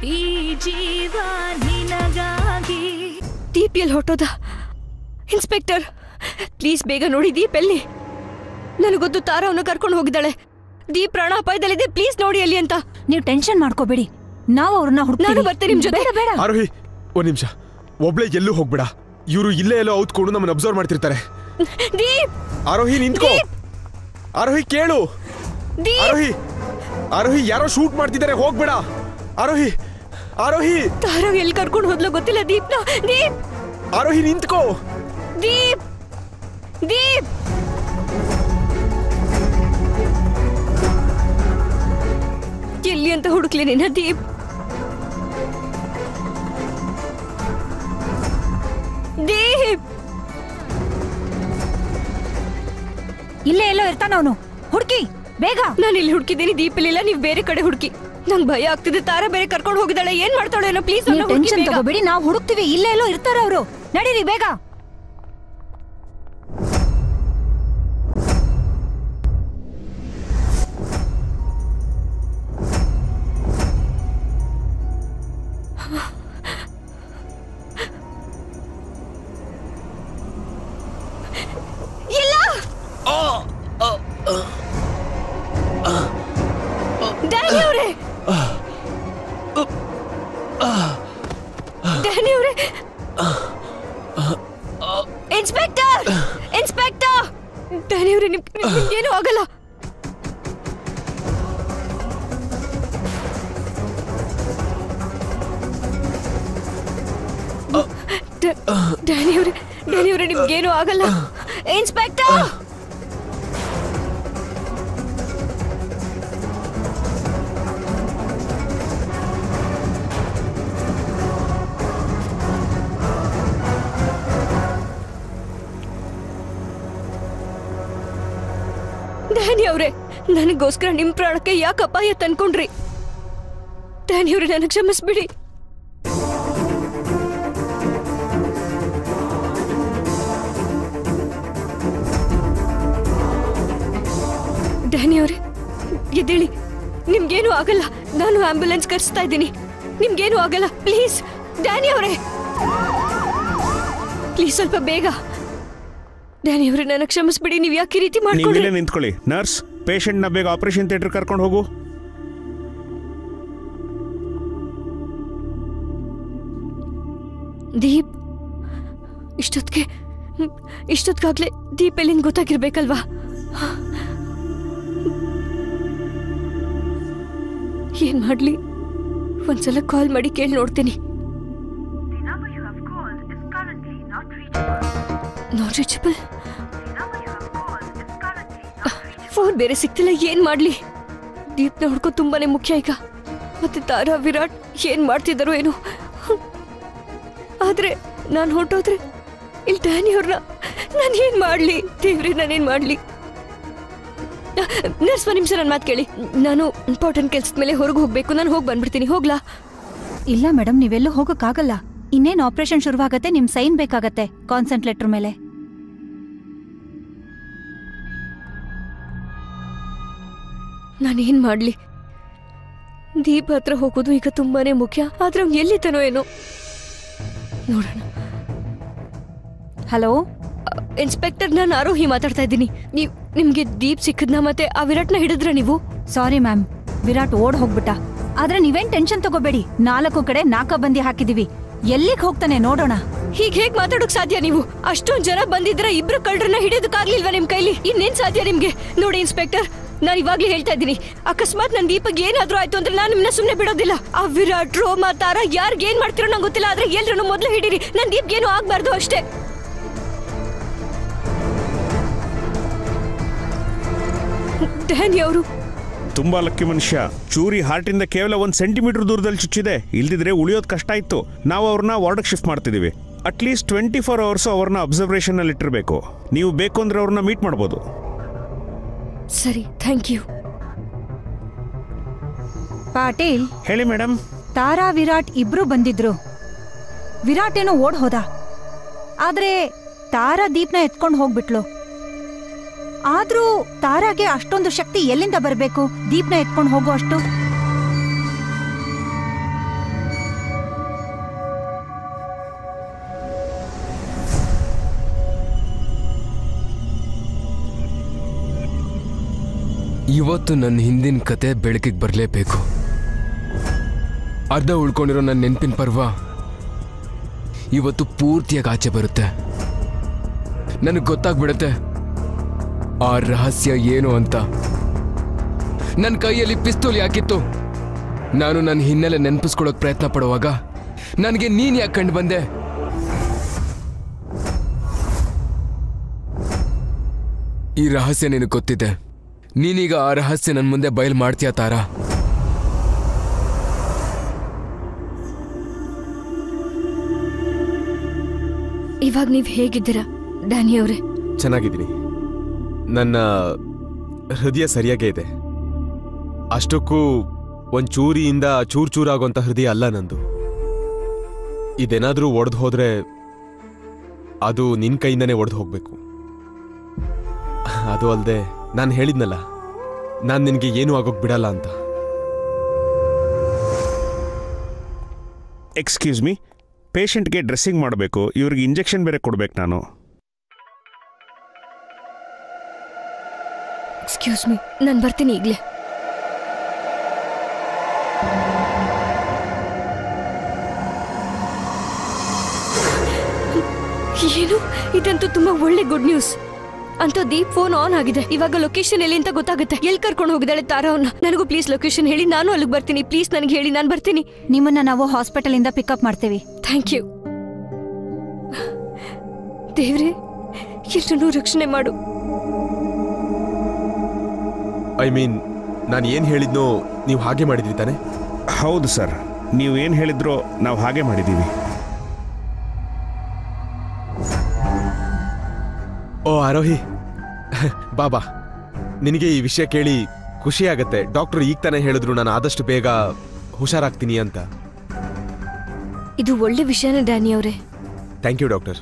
ಈ ಜೀವ ನಿನಗಾಗಿ ದೀಪ್ ಎಲ್ಲಿ ಹೊಟ್ಟೋದ ಇನ್ಸ್ಪೆಕ್ಟರ್ ಪ್ಲೀಸ್ ಬೇಗ ನೋಡಿ ದೀಪ್ ಎಲ್ಲಿ ನನಗೊತ್ತು ತಾರ ಅವನು ಕರ್ಕೊಂಡು ಹೋಗಿದ್ದಾಳೆ ದೀಪ್ ಪ್ರಾಣ ಅಪಾಯದಲ್ಲಿದೆ ಪ್ಲೀಸ್ ನೋಡಿ ಅಲ್ಲಿ ಅಂತ ನೀವು ಟೆನ್ಷನ್ ಮಾಡ್ಕೋಬೇಡಿ ನಾವು ಅವ್ರನ್ನ ನಾನು ಹುಡುಕ್ತೀವಿ ಬರ್ತೀನಿ ನಿಮ್ ಜೊತೆ ಬೇಡ ಬೇಡ ಆರೋಹಿ ಒಂದ್ ನಿಮಿಷ ಒಬ್ಳೆ ಎಲ್ಲೂ ಹೋಗ್ಬೇಡ ಇವರು ಇಲ್ಲೇ ಎಲ್ಲೋ ಔತ್ಕೊಂಡು ನಮ್ಮನ್ನ ಅಬ್ಸರ್ವ್ ಮಾಡ್ತಿರ್ತಾರೆ ದೀಪ್ ಆರೋಹಿ ನಿಂತ್ಕೋ ಆರೋಹಿ ಕೇಳು ದೀಪ್ ಆರೋಹಿ ಆರೋಹಿ ಯಾರೋ ಶೂಟ್ ಮಾಡ್ತಿದ್ದಾರೆ ಹೋಗ್ಬೇಡ ಆರೋಹಿ ಆರೋಹಿ ತಾರ ಎಲ್ಲಿ ಕರ್ಕೊಂಡು ಹೋದ್ಲೋ ಗೊತ್ತಿಲ್ಲ ದೀಪ್ನ ದೀಪ್ ಆರೋಹಿ ನಿಂತ್ಕೋ ದೀಪ್ ದೀಪ್ ಎಲ್ಲಿ ಅಂತ ಹುಡುಕ್ಲಿ ನಿನ್ನ ದೀಪ್ ದೀಪ್ ಇಲ್ಲೇ ಎಲ್ಲೋ ಇರ್ತಾನ ಅವನು ಹುಡುಕಿ ಬೇಗ ನಾನು ಇಲ್ಲಿ ಹುಡುಕಿದ್ದೀನಿ ದೀಪ್ ಇಲ್ಲಿಲ್ಲ ನೀವು ಬೇರೆ ಕಡೆ ಹುಡುಕಿ ನಂಗೆ ಭಯ ಆಗ್ತಿದೆ ತಾರ ಬೇರೆ ಕರ್ಕೊಂಡು ಹೋಗಿದ್ದಾಳೆ ಏನ್ ಮಾಡ್ತಾಳೇನೋ ಪ್ಲೀಸ್ ನೀವು ಟೆನ್ಷನ್ ತಗೋಬೇಡಿ ನಾವು ಹುಡುಕ್ತಿವಿ ಇಲ್ಲೇ ಎಲ್ಲೋ ಇರ್ತಾರ ಅವರು ನಡೀರಿ ಬೇಗ ಇಲ್ಲ ಡ್ಯಾನಿ ಅವರೇ ಡ್ಯಾನಿ ಅವರೇ ಇನ್ಸ್ಪೆಕ್ಟರ್ ಇನ್ಸ್ಪೆಕ್ಟರ್ ಡ್ಯಾನಿ ಅವರೇ ನಿಮ್ ನಿಮ್ಗೇನು ಆಗಲ್ಲ ಡ- ಡ್ಯಾನಿ ಅವರೇ ಡ್ಯಾನಿ ಅವರೇ ನಿಮ್ಗೇನು ಆಗಲ್ಲ ಇನ್ಸ್ಪೆಕ್ಟರ್ ಡ್ಯಾನಿ ಅವರೇ ನನಗೋಸ್ಕರ ನಿಮ್ ಪ್ರಾಣಕ್ಕೆ ಯಾಕೆ ಅಪಾಯ ತಂದ್ಕೊಂಡ್ರಿ ಡ್ಯಾನಿ ಅವರೇ ನನಗೆ ಕ್ಷಮಿಸ್ಬಿಡಿ ಡ್ಯಾನಿ ಅವರೇ ಎದ್ದೇಳಿ ನಿಮ್ಗೇನು ಆಗಲ್ಲ ನಾನು ಆಂಬ್ಯುಲೆನ್ಸ್ ಕರೆಸ್ತಾ ಇದ್ದೀನಿ ನಿಮ್ಗೇನು ಆಗಲ್ಲ ಪ್ಲೀಸ್ ಡ್ಯಾನಿ ಅವರೇ ಪ್ಲೀಸ್ ಸ್ವಲ್ಪ ಬೇಗ ಡ್ಯಾನಿ ಅವರೇ ನನಗೆ ಕ್ಷಮಿಸ್ಬಿಡಿ ನೀವು ಯಾಕೆ ಈ ರೀತಿ ನೀವು ಮಾಡ್ಕೊಂಡ್ರಿ ಇಲ್ಲೇ ನಿಂತ್ಕೊಳ್ಳಿ ನರ್ಸ್ ಪೇಷಂಟ್ನ ಬೇಗ ಆಪರೇಷನ್ ಥಿಯೇಟರ್ ಕರ್ಕೊಂಡು ಹೋಗು ದೀಪ್ ಇಷ್ಟೊತ್ತಿಗೆ ಹ್ಮ್, ಇಷ್ಟೊತ್ತಿಗಾಗ್ಲೇ ದೀಪ್ ಎಲ್ಲಿಂದ ಗೊತ್ತಾಗಿರ್ಬೇಕಲ್ವಾ ಏನ್ ಮಾಡ್ಲಿ ಒಂದ್ಸಲ ಕಾಲ್ ಮಾಡಿ ಕೇಳಿ ನೋಡ್ತೀನಿ The number you have called is currently not reachable. Not reachable The number you have called is currently not reachable. Phone ಬೇರೆ ಸಿಗ್ತಿಲ್ಲ ಏನ್ ಮಾಡ್ಲಿ ದೀಪ್ನ ಹುಡ್ಕೋ ತುಂಬಾನೇ ಮುಖ್ಯ ಈಗ ಮತ್ತೆ ತಾರಾ ವಿರಾಟ್ ಏನ್ ಮಾಡ್ತಿದ್ದಾರೋ ಏನೋ ಹ್ಮ್. ಆದ್ರೆ ನಾನು ಹೊರಟೋದ್ರೆ ಇಲ್ಲಿ ಡ್ಯಾನಿ ಅವ್ರನ್ನ ನಾನು ಏನ್ ಮಾಡ್ಲಿ ದೇವ್ರೆ ನಾನೇನ್ ಮಾಡ್ಲಿ ನರ್ಸ್ ಒಂದ್ ನಿಮಿಷ ನನ್ನ ಮಾತು ಕೇಳಿ ನಾನು ಇಂಪಾರ್ಟೆಂಟ್ ಕೆಲ್ಸದ ಮೇಲೆ ಹೊರಗೆ ಹೋಗ್ಬೇಕು ನಾನು ಹೋಗಿ ಬಂದ್ಬಿಡ್ತೀನಿ ಹೋಗ್ಲಾ ಇಲ್ಲ ಮೇಡಮ್ ನೀವೆಲ್ಲೂ ಹೋಗಕ್ಕಾಗಲ್ಲ ಇನ್ನೇನ್ ಆಪರೇಷನ್ ಶುರುವಾಗತ್ತೆ ನಿಮ್ ಸೈನ್ ಬೇಕಾಗತ್ತೆ ಕಾನ್ಸೆಂಟ್ ಲೆಟರ್ ಮೇಲೆ ನಾನೇನ್ ಮಾಡ್ಲಿ ದೀಪ ಹತ್ರ ಹೋಗೋದು ಈಗ ತುಂಬಾನೇ ಮುಖ್ಯ ಆದ್ರೆ ಅವ್ನು ಎಲ್ಲಿದ್ದಾನೋ ಏನೋ ನೋಡೋಣ ಹಲೋ ಇನ್ಸ್ಪೆಕ್ಟರ್ ನಾನು ಆರೋಹಿ ಮಾತಾಡ್ತಾ ಇದ್ದೀನಿ ನೀವ್ ನಿಮ್ಗೆ ದೀಪ್ ಸಿಕ್ಕದ್ನ ಮತ್ತೆ ಆ ವಿರಾಟ್ನ ಹಿಡಿದ್ರ ನೀವು ಸಾರಿ ಮ್ಯಾಮ್ ವಿರಾಟ್ ಓಡ್ ಹೋಗ್ಬಿಟ್ಟ ಆದ್ರೆ ನೀವೇನ್ ಟೆನ್ಷನ್ ತಗೋಬೇಡಿ ನಾಲ್ಕು ಕಡೆ ನಾಕಬಂದಿ ಹಾಕಿದೀವಿ ಎಲ್ಲಿಗ್ ಹೋಗ್ತಾನೆ ನೋಡೋಣ ಹೀಗ್ ಹೇಗ್ ಮಾತಾಡೋಕ್ ಸಾಧ್ಯ ನೀವು ಅಷ್ಟೊಂದ್ ಜನ ಬಂದಿದ್ರ ಇಬ್ರು ಕಳ್ಳರನ್ನ ಹಿಡಿಯೋದಕ್ಕಾಗ್ಲಿಲ್ವಾ ನಿಮ್ ಕೈಲಿ ಇನ್ನೇನ್ ಸಾಧ್ಯ ನಿಮ್ಗೆ ನೋಡಿ ಇನ್ಸ್ಪೆಕ್ಟರ್ ನಾನು ಇವಾಗ್ಲೇ ಹೇಳ್ತಾ ಇದ್ದೀನಿ ಅಕಸ್ಮಾತ್ ನನ್ ದೀಪಕ್ ಏನಾದ್ರೂ ಆಯ್ತು ಅಂದ್ರೆ ನಾನು ನಿಮ್ನ ಸುಮ್ನೆ ಬಿಡೋದಿಲ್ಲ ಆ ವಿರಾಟ್ ರೋಮಾ ತಾರ ಯಾರ್ಗ್ ಏನ್ ಮಾಡ್ತಿರೋ ನಂಗೆ ಗೊತ್ತಿಲ್ಲ ಆದ್ರೆ ಎಲ್ರನ್ನು ಮೊದ್ಲು ಹಿಡೀರಿ ನನ್ ದೀಪ್ಗೆ ಏನು ಆಗ್ಬಾರ್ದು ಅಷ್ಟೇ ಡ್ಯಾನಿ ಅವರು ತುಂಬಾ ಲಕ್ಕಿ ಮನುಷ್ಯ ಚೂರಿ ಹಾರ್ಟಿಂದ ಕೇವಲ ಒಂದು ಸೆಂಟಿಮೀಟರ್ ದೂರದಲ್ಲಿ ಚುಚ್ಚಿದೆ ಇಲ್ದಿದ್ರೆ ಉಳಿಯೋದು ಕಷ್ಟ ಇತ್ತು ನಾವು ಅವ್ರನ್ನ ವಾರ್ಡ್ಗೆ ಶಿಫ್ಟ್ ಮಾಡ್ತಿದ್ದೀವಿ ಅಟ್ಲೀಸ್ಟ್ ಟ್ವೆಂಟಿ ಫೋರ್ ಅವರ್ಸ್ ಅವ್ರನ್ನ ಅಬ್ಸರ್ವೇಷನಲ್ಲಿ ಇಟ್ಟಿರಬೇಕು ನೀವು ಬೇಕು ಅಂದ್ರೆ ಅವ್ರನ್ನ ಮೀಟ್ ಮಾಡ್ಬೋದು ಸರಿ ಥ್ಯಾಂಕ್ ಯು ಪಾಟೀಲ್ ಹೇಳಿ ಮೇಡಮ್ ತಾರಾ ವಿರಾಟ್ ಇಬ್ರು ಬಂದಿದ್ರು ವಿರಾಟ್ ಏನೋ ಓಡ್ ಹೋದ ಆದ್ರೆ ತಾರಾ ದೀಪ್ನ ಎತ್ಕೊಂಡು ಹೋಗ್ಬಿಟ್ಲು ಆದ್ರೂ ತಾರಾಗೆ ಅಷ್ಟೊಂದು ಶಕ್ತಿ ಎಲ್ಲಿಂದ ಬರಬೇಕು ದೀಪ್ನ ಎತ್ಕೊಂಡು ಹೋಗೋ ಅಷ್ಟು ಇವತ್ತು ನನ್ನ ಹಿಂದಿನ ಕತೆ ಬೆಳಕಿಗೆ ಬರಲೇಬೇಕು ಅರ್ಧ ಉಳ್ಕೊಂಡಿರೋ ನನ್ನ ನೆನಪಿನ ಪರ್ವ ಇವತ್ತು ಪೂರ್ತಿಯಾಗಿ ಆಚೆ ಬರುತ್ತೆ ನನಗೆ ಗೊತ್ತಾಗ್ಬಿಡುತ್ತೆ ಆ ರಹಸ್ಯ ಏನು ಅಂತ ನನ್ನ ಕೈಯಲ್ಲಿ ಪಿಸ್ತೂಲ್ ಯಾಕಿತ್ತು ನಾನು ನನ್ನ ಹಿನ್ನೆಲೆ ನೆನಪಿಸ್ಕೊಳ್ಳೋಕೆ ಪ್ರಯತ್ನ ಪಡುವಾಗ ನನಗೆ ನೀನು ಯಾಕೆ ಕಂಡು ಬಂದೆ ಈ ರಹಸ್ಯ ನಿನಗೆ ಗೊತ್ತಿದೆ ನೀನೀಗ ಆ ರಹಸ್ಯ ನನ್ನ ಮುಂದೆ ಬಯಲು ಮಾಡ್ತೀಯ ತಾರಾ ಇವಾಗ ನೀವ್ ಹೇಗಿದ್ದೀರಾ ಡ್ಯಾನಿ ಅವರೇ ಚೆನ್ನಾಗಿದ್ದೀನಿ ನನ್ನ ಹೃದಯ ಸರಿಯಾಗೇ ಇದೆ ಅಷ್ಟಕ್ಕೂ ಒಂದ್ ಚೂರಿಯಿಂದ ಚೂರ್ ಚೂರಾಗುವಂತ ಹೃದಯ ಅಲ್ಲ ನಂದು ಇದೇನಾದ್ರೂ ಒಡೆದು ಹೋದ್ರೆ ಅದು ನಿನ್ ಕೈಯಿಂದನೇ ಒಡೆದು ಹೋಗ್ಬೇಕು ಅದು ಅಲ್ಲದೆ ನಾನು ಹೇಳಿದ್ನಲ್ಲ ನಾನು ನಿನಗೆ ಏನೂ ಆಗೋಕ್ ಬಿಡಲ್ಲ ಅಂತ ಎಕ್ಸ್ಕ್ಯೂಸ್ ಮೀ ಪೇಷಂಟ್ಗೆ ಡ್ರೆಸ್ಸಿಂಗ್ ಮಾಡಬೇಕು ಇವ್ರಿಗೆ ಇಂಜೆಕ್ಷನ್ ಬೇರೆ ಕೊಡ್ಬೇಕು ನಾನು ಎಕ್ಸ್ಕ್ಯೂಸ್ ಮೀ ನಾನು ಬರ್ತೀನಿ ಈಗಲೇ ಏನು ಇದಂತೂ ತುಂಬಾ ಒಳ್ಳೆ ಗುಡ್ ನ್ಯೂಸ್ ಅಂತ ದೀಪ್ ಫೋನ್ ಆನ್ ಆಗಿದೆ ಇವಾಗ ಲೊಕೇಶನ್ ಎಲ್ಲಿ ಅಂತ ಗೊತ್ತಾಗುತ್ತೆ ಎಲ್ಲಿ ಕರ್ಕೊಂಡು ಹೋಗಿದ್ದಾಳೆ ತಾರಾ ಅವ್ನ ನನಗೂ ಪ್ಲೀಸ್ ಲೊಕೇಶನ್ ಹೇಳಿ ನಾನು ಅಲ್ಲಿಗೆ ಬರ್ತೀನಿ ಪ್ಲೀಸ್ ನನಗೆ ಹೇಳಿ ನಾನು ಬರ್ತೀನಿ ನಿಮ್ಮನ್ನ ನಾವು ಹಾಸ್ಪಿಟಲ್ ಇಂದ ಪಿಕಪ್ ಮಾಡ್ತೇವೆ ಥ್ಯಾಂಕ್ ಯು ದೇವ್ರೆ ಎಲ್ರನ್ನೂ ರಕ್ಷಣೆ ಮಾಡು ಐ ಮೀನ್ ನಾನು ಏನು ಹೇಳಿದ್ನೋ ನೀವು ಹಾಗೆ ಮಾಡಿದ್ರಿ ತಾನೆ ಹೌದು ಸರ್ ನೀವು ಏನು ಹೇಳಿದ್ರೋ ನಾವು ಹಾಗೆ ಮಾಡಿದ್ದೀವಿ ಓ ಆರೋಹಿ ಬಾಬಾ ನಿನಗೆ ಈ ವಿಷಯ ಕೇಳಿ ಖುಷಿ ಆಗತ್ತೆ ಡಾಕ್ಟರ್ ಈಗ ತಾನೇ ಹೇಳಿದ್ರು ನಾನು ಆದಷ್ಟು ಬೇಗ ಹುಷಾರಾಗ್ತೀನಿ ಅಂತ ಇದು ಒಳ್ಳೆ ವಿಷಯನೇ ಡ್ಯಾನಿ ಅವರೇ ಥ್ಯಾಂಕ್ ಯು ಡಾಕ್ಟರ್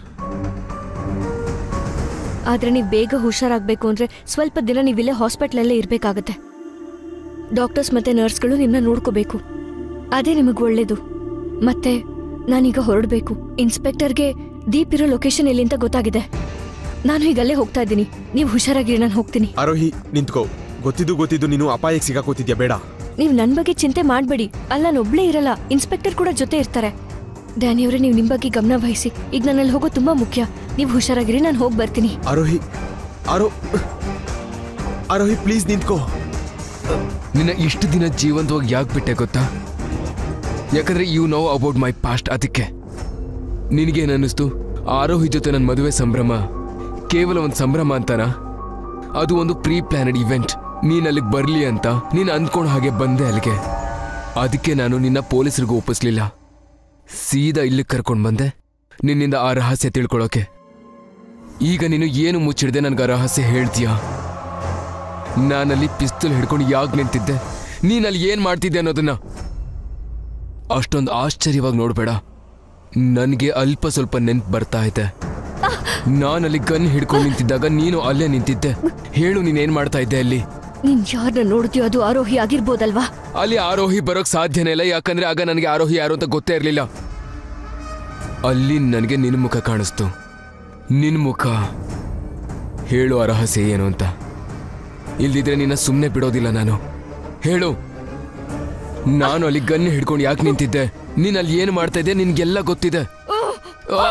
ಆದ್ರೆ ನೀವು ಬೇಗ ಹುಷಾರಾಗಬೇಕು ಅಂದ್ರೆ ಸ್ವಲ್ಪ ದಿನ ನೀವಿಲ್ಲೇ ಹಾಸ್ಪಿಟ್ಲಲ್ಲೇ ಇರಬೇಕಾಗತ್ತೆ ಡಾಕ್ಟರ್ಸ್ ಮತ್ತೆ ನರ್ಸ್ಗಳು ನಿಮ್ಮನ್ನ ನೋಡ್ಕೋಬೇಕು ಅದೇ ನಿಮಗೆ ಒಳ್ಳೇದು ಮತ್ತೆ ನಾನೀಗ ಹೊರಡಬೇಕು ಇನ್ಸ್ಪೆಕ್ಟರ್ಗೆ ದೀಪ್ ಇರೋ ಲೊಕೇಶನ್ ಎಲ್ಲಿ ಅಂತ ಗೊತ್ತಾಗಿದೆ ನಾನು ಈಗ ಅಲ್ಲೇ ಹೋಗ್ತಾ ಇದ್ದೀನಿ ನೀವು ಹುಷಾರಾಗಿರಿ ನಾನು ಹೋಗ್ತೀನಿ ಆರೋಹಿ ನಿಂತ್ಕೋ ಗೊತ್ತಿದ್ದು ಗೊತ್ತಿದ್ದು ನೀನು ಅಪಾಯಕ್ಕೆ ಸಿಗಾಕೋತಿದ್ಯಾ ಬೇಡ ನೀವು ನನ್ನ ಬಗ್ಗೆ ಚಿಂತೆ ಮಾಡಬೇಡಿ ಅಲ್ಲ ನಾನೊಬ್ಳೇ ಇರಲ್ಲ ಇನ್ಸ್ಪೆಕ್ಟರ್ ಕೂಡ ಜೊತೆ ಇರ್ತಾರೆ ಡ್ಯಾನಿ ಅವರೇ ನೀವು ನಿಮ್ಮ ಬಗ್ಗೆ ಗಮನ ವಹಿಸಿ ಈಗ ನನ್ನಲ್ಲಿ ಹೋಗೋದು ತುಂಬಾ ಮುಖ್ಯ ನೀವು ಹುಷಾರಾಗಿರಿ ನಾನು ಹೋಗಿ ಬರ್ತೀನಿ ಆರೋಹಿ ಆರೋ ಆರೋಹಿ ಪ್ಲೀಸ್ ನಿಂತ್ಕೋ ನಿನ್ನ ಇಷ್ಟು ದಿನ ಜೀವಂತವಾಗಿ ಯಾಕೆ ಬಿಟ್ಟೆ ಗೊತ್ತಾ ಯಾಕಂದ್ರೆ you know about my past ಅದಕ್ಕೆ ನಿನಗೇನು ಅನ್ನಿಸ್ತು ಆರೋಹಿ ಜೊತೆ ನನ್ನ ಮದುವೆ ಸಂಭ್ರಮ ಕೇವಲ ಒಂದು ಸಂಭ್ರಮ ಅಂತನಾ ಅದು ಒಂದು ಪ್ರೀ ಪ್ಲಾನೆಡ್ ಇವೆಂಟ್ ನೀನ್ ಅಲ್ಲಿಗೆ ಬರಲಿ ಅಂತ ನೀನು ಅಂದ್ಕೊಂಡ ಹಾಗೆ ಬಂದೆ ಅಲ್ಲಿಗೆ ಅದಕ್ಕೆ ನಾನು ನಿನ್ನ ಪೊಲೀಸರಿಗೂ ಒಪ್ಪಿಸ್ಲಿಲ್ಲ ಸೀದಾ ಇಲ್ಲಿಗೆ ಕರ್ಕೊಂಡು ಬಂದೆ ನಿನ್ನಿಂದ ಆ ರಹಸ್ಯ ತಿಳ್ಕೊಳ್ಳೋಕೆ ಈಗ ನೀನು ಏನು ಮುಚ್ಚಿಡದೆ ನನಗೆ ಆ ರಹಸ್ಯ ಹೇಳ್ತೀಯಾ ನಾನಲ್ಲಿ ಪಿಸ್ತೂಲ್ ಹಿಡ್ಕೊಂಡು ಯಾಕೆ ನಿಂತಿದ್ದೆ ನೀನಲ್ಲಿ ಏನ್ ಮಾಡ್ತಿದ್ದೆ ಅನ್ನೋದನ್ನ ಅಷ್ಟೊಂದು ಆಶ್ಚರ್ಯವಾಗಿ ನೋಡ್ಬೇಡ ನನಗೆ ಅಲ್ಪ ಸ್ವಲ್ಪ ನೆನ್ಪು ಬರ್ತಾ ಐತೆ ನಾನಲ್ಲಿ ಗನ್ ಹಿಡ್ಕೊಂಡು ನಿಂತಿದ್ದಾಗ ನೀನು ಅಲ್ಲೇ ನಿಂತಿದ್ದೆ ಹೇಳು ನೀನೇನ್ ಮಾಡ್ತಾ ಇದ್ದೆ ಅಲ್ಲಿ ನೀನ್ ಯಾರನ್ನ ನೋಡ್ತೀಯೋ ಅದು ಆರೋಹಿ ಆಗಿರ್ಬೋದಲ್ವಾ ಅಲ್ಲಿ ಆರೋಹಿ ಬರೋಕ್ ಸಾಧ್ಯನೇ ಇಲ್ಲ ಯಾಕಂದ್ರೆ ಆಗ ನನಗೆ ಆರೋಹಿ ಯಾರು ಅಂತ ಗೊತ್ತೇ ಇರಲಿಲ್ಲ ಅಲ್ಲಿ ನನಗೆ ನಿನ್ನ ಮುಖ ಕಾಣಿಸ್ತು ನಿನ್ನ ಮುಖ ಹೇಳು ಆ ರಹಸ್ಯ ಏನು ಅಂತ ಇಲ್ದಿದ್ರೆ ನಿನ್ನ ಸುಮ್ಮನೆ ಬಿಡೋದಿಲ್ಲ ನಾನು ಹೇಳು ನಾನು ಅಲ್ಲಿ ಗನ್ ಹಿಡ್ಕೊಂಡು ಯಾಕೆ ನಿಂತಿದ್ದೆ ನೀನ್ ಅಲ್ಲಿ ಏನು ಮಾಡ್ತಾ ಇದ್ದೆ ನಿನ್ಗೆಲ್ಲ ಗೊತ್ತಿದೆ ಆ!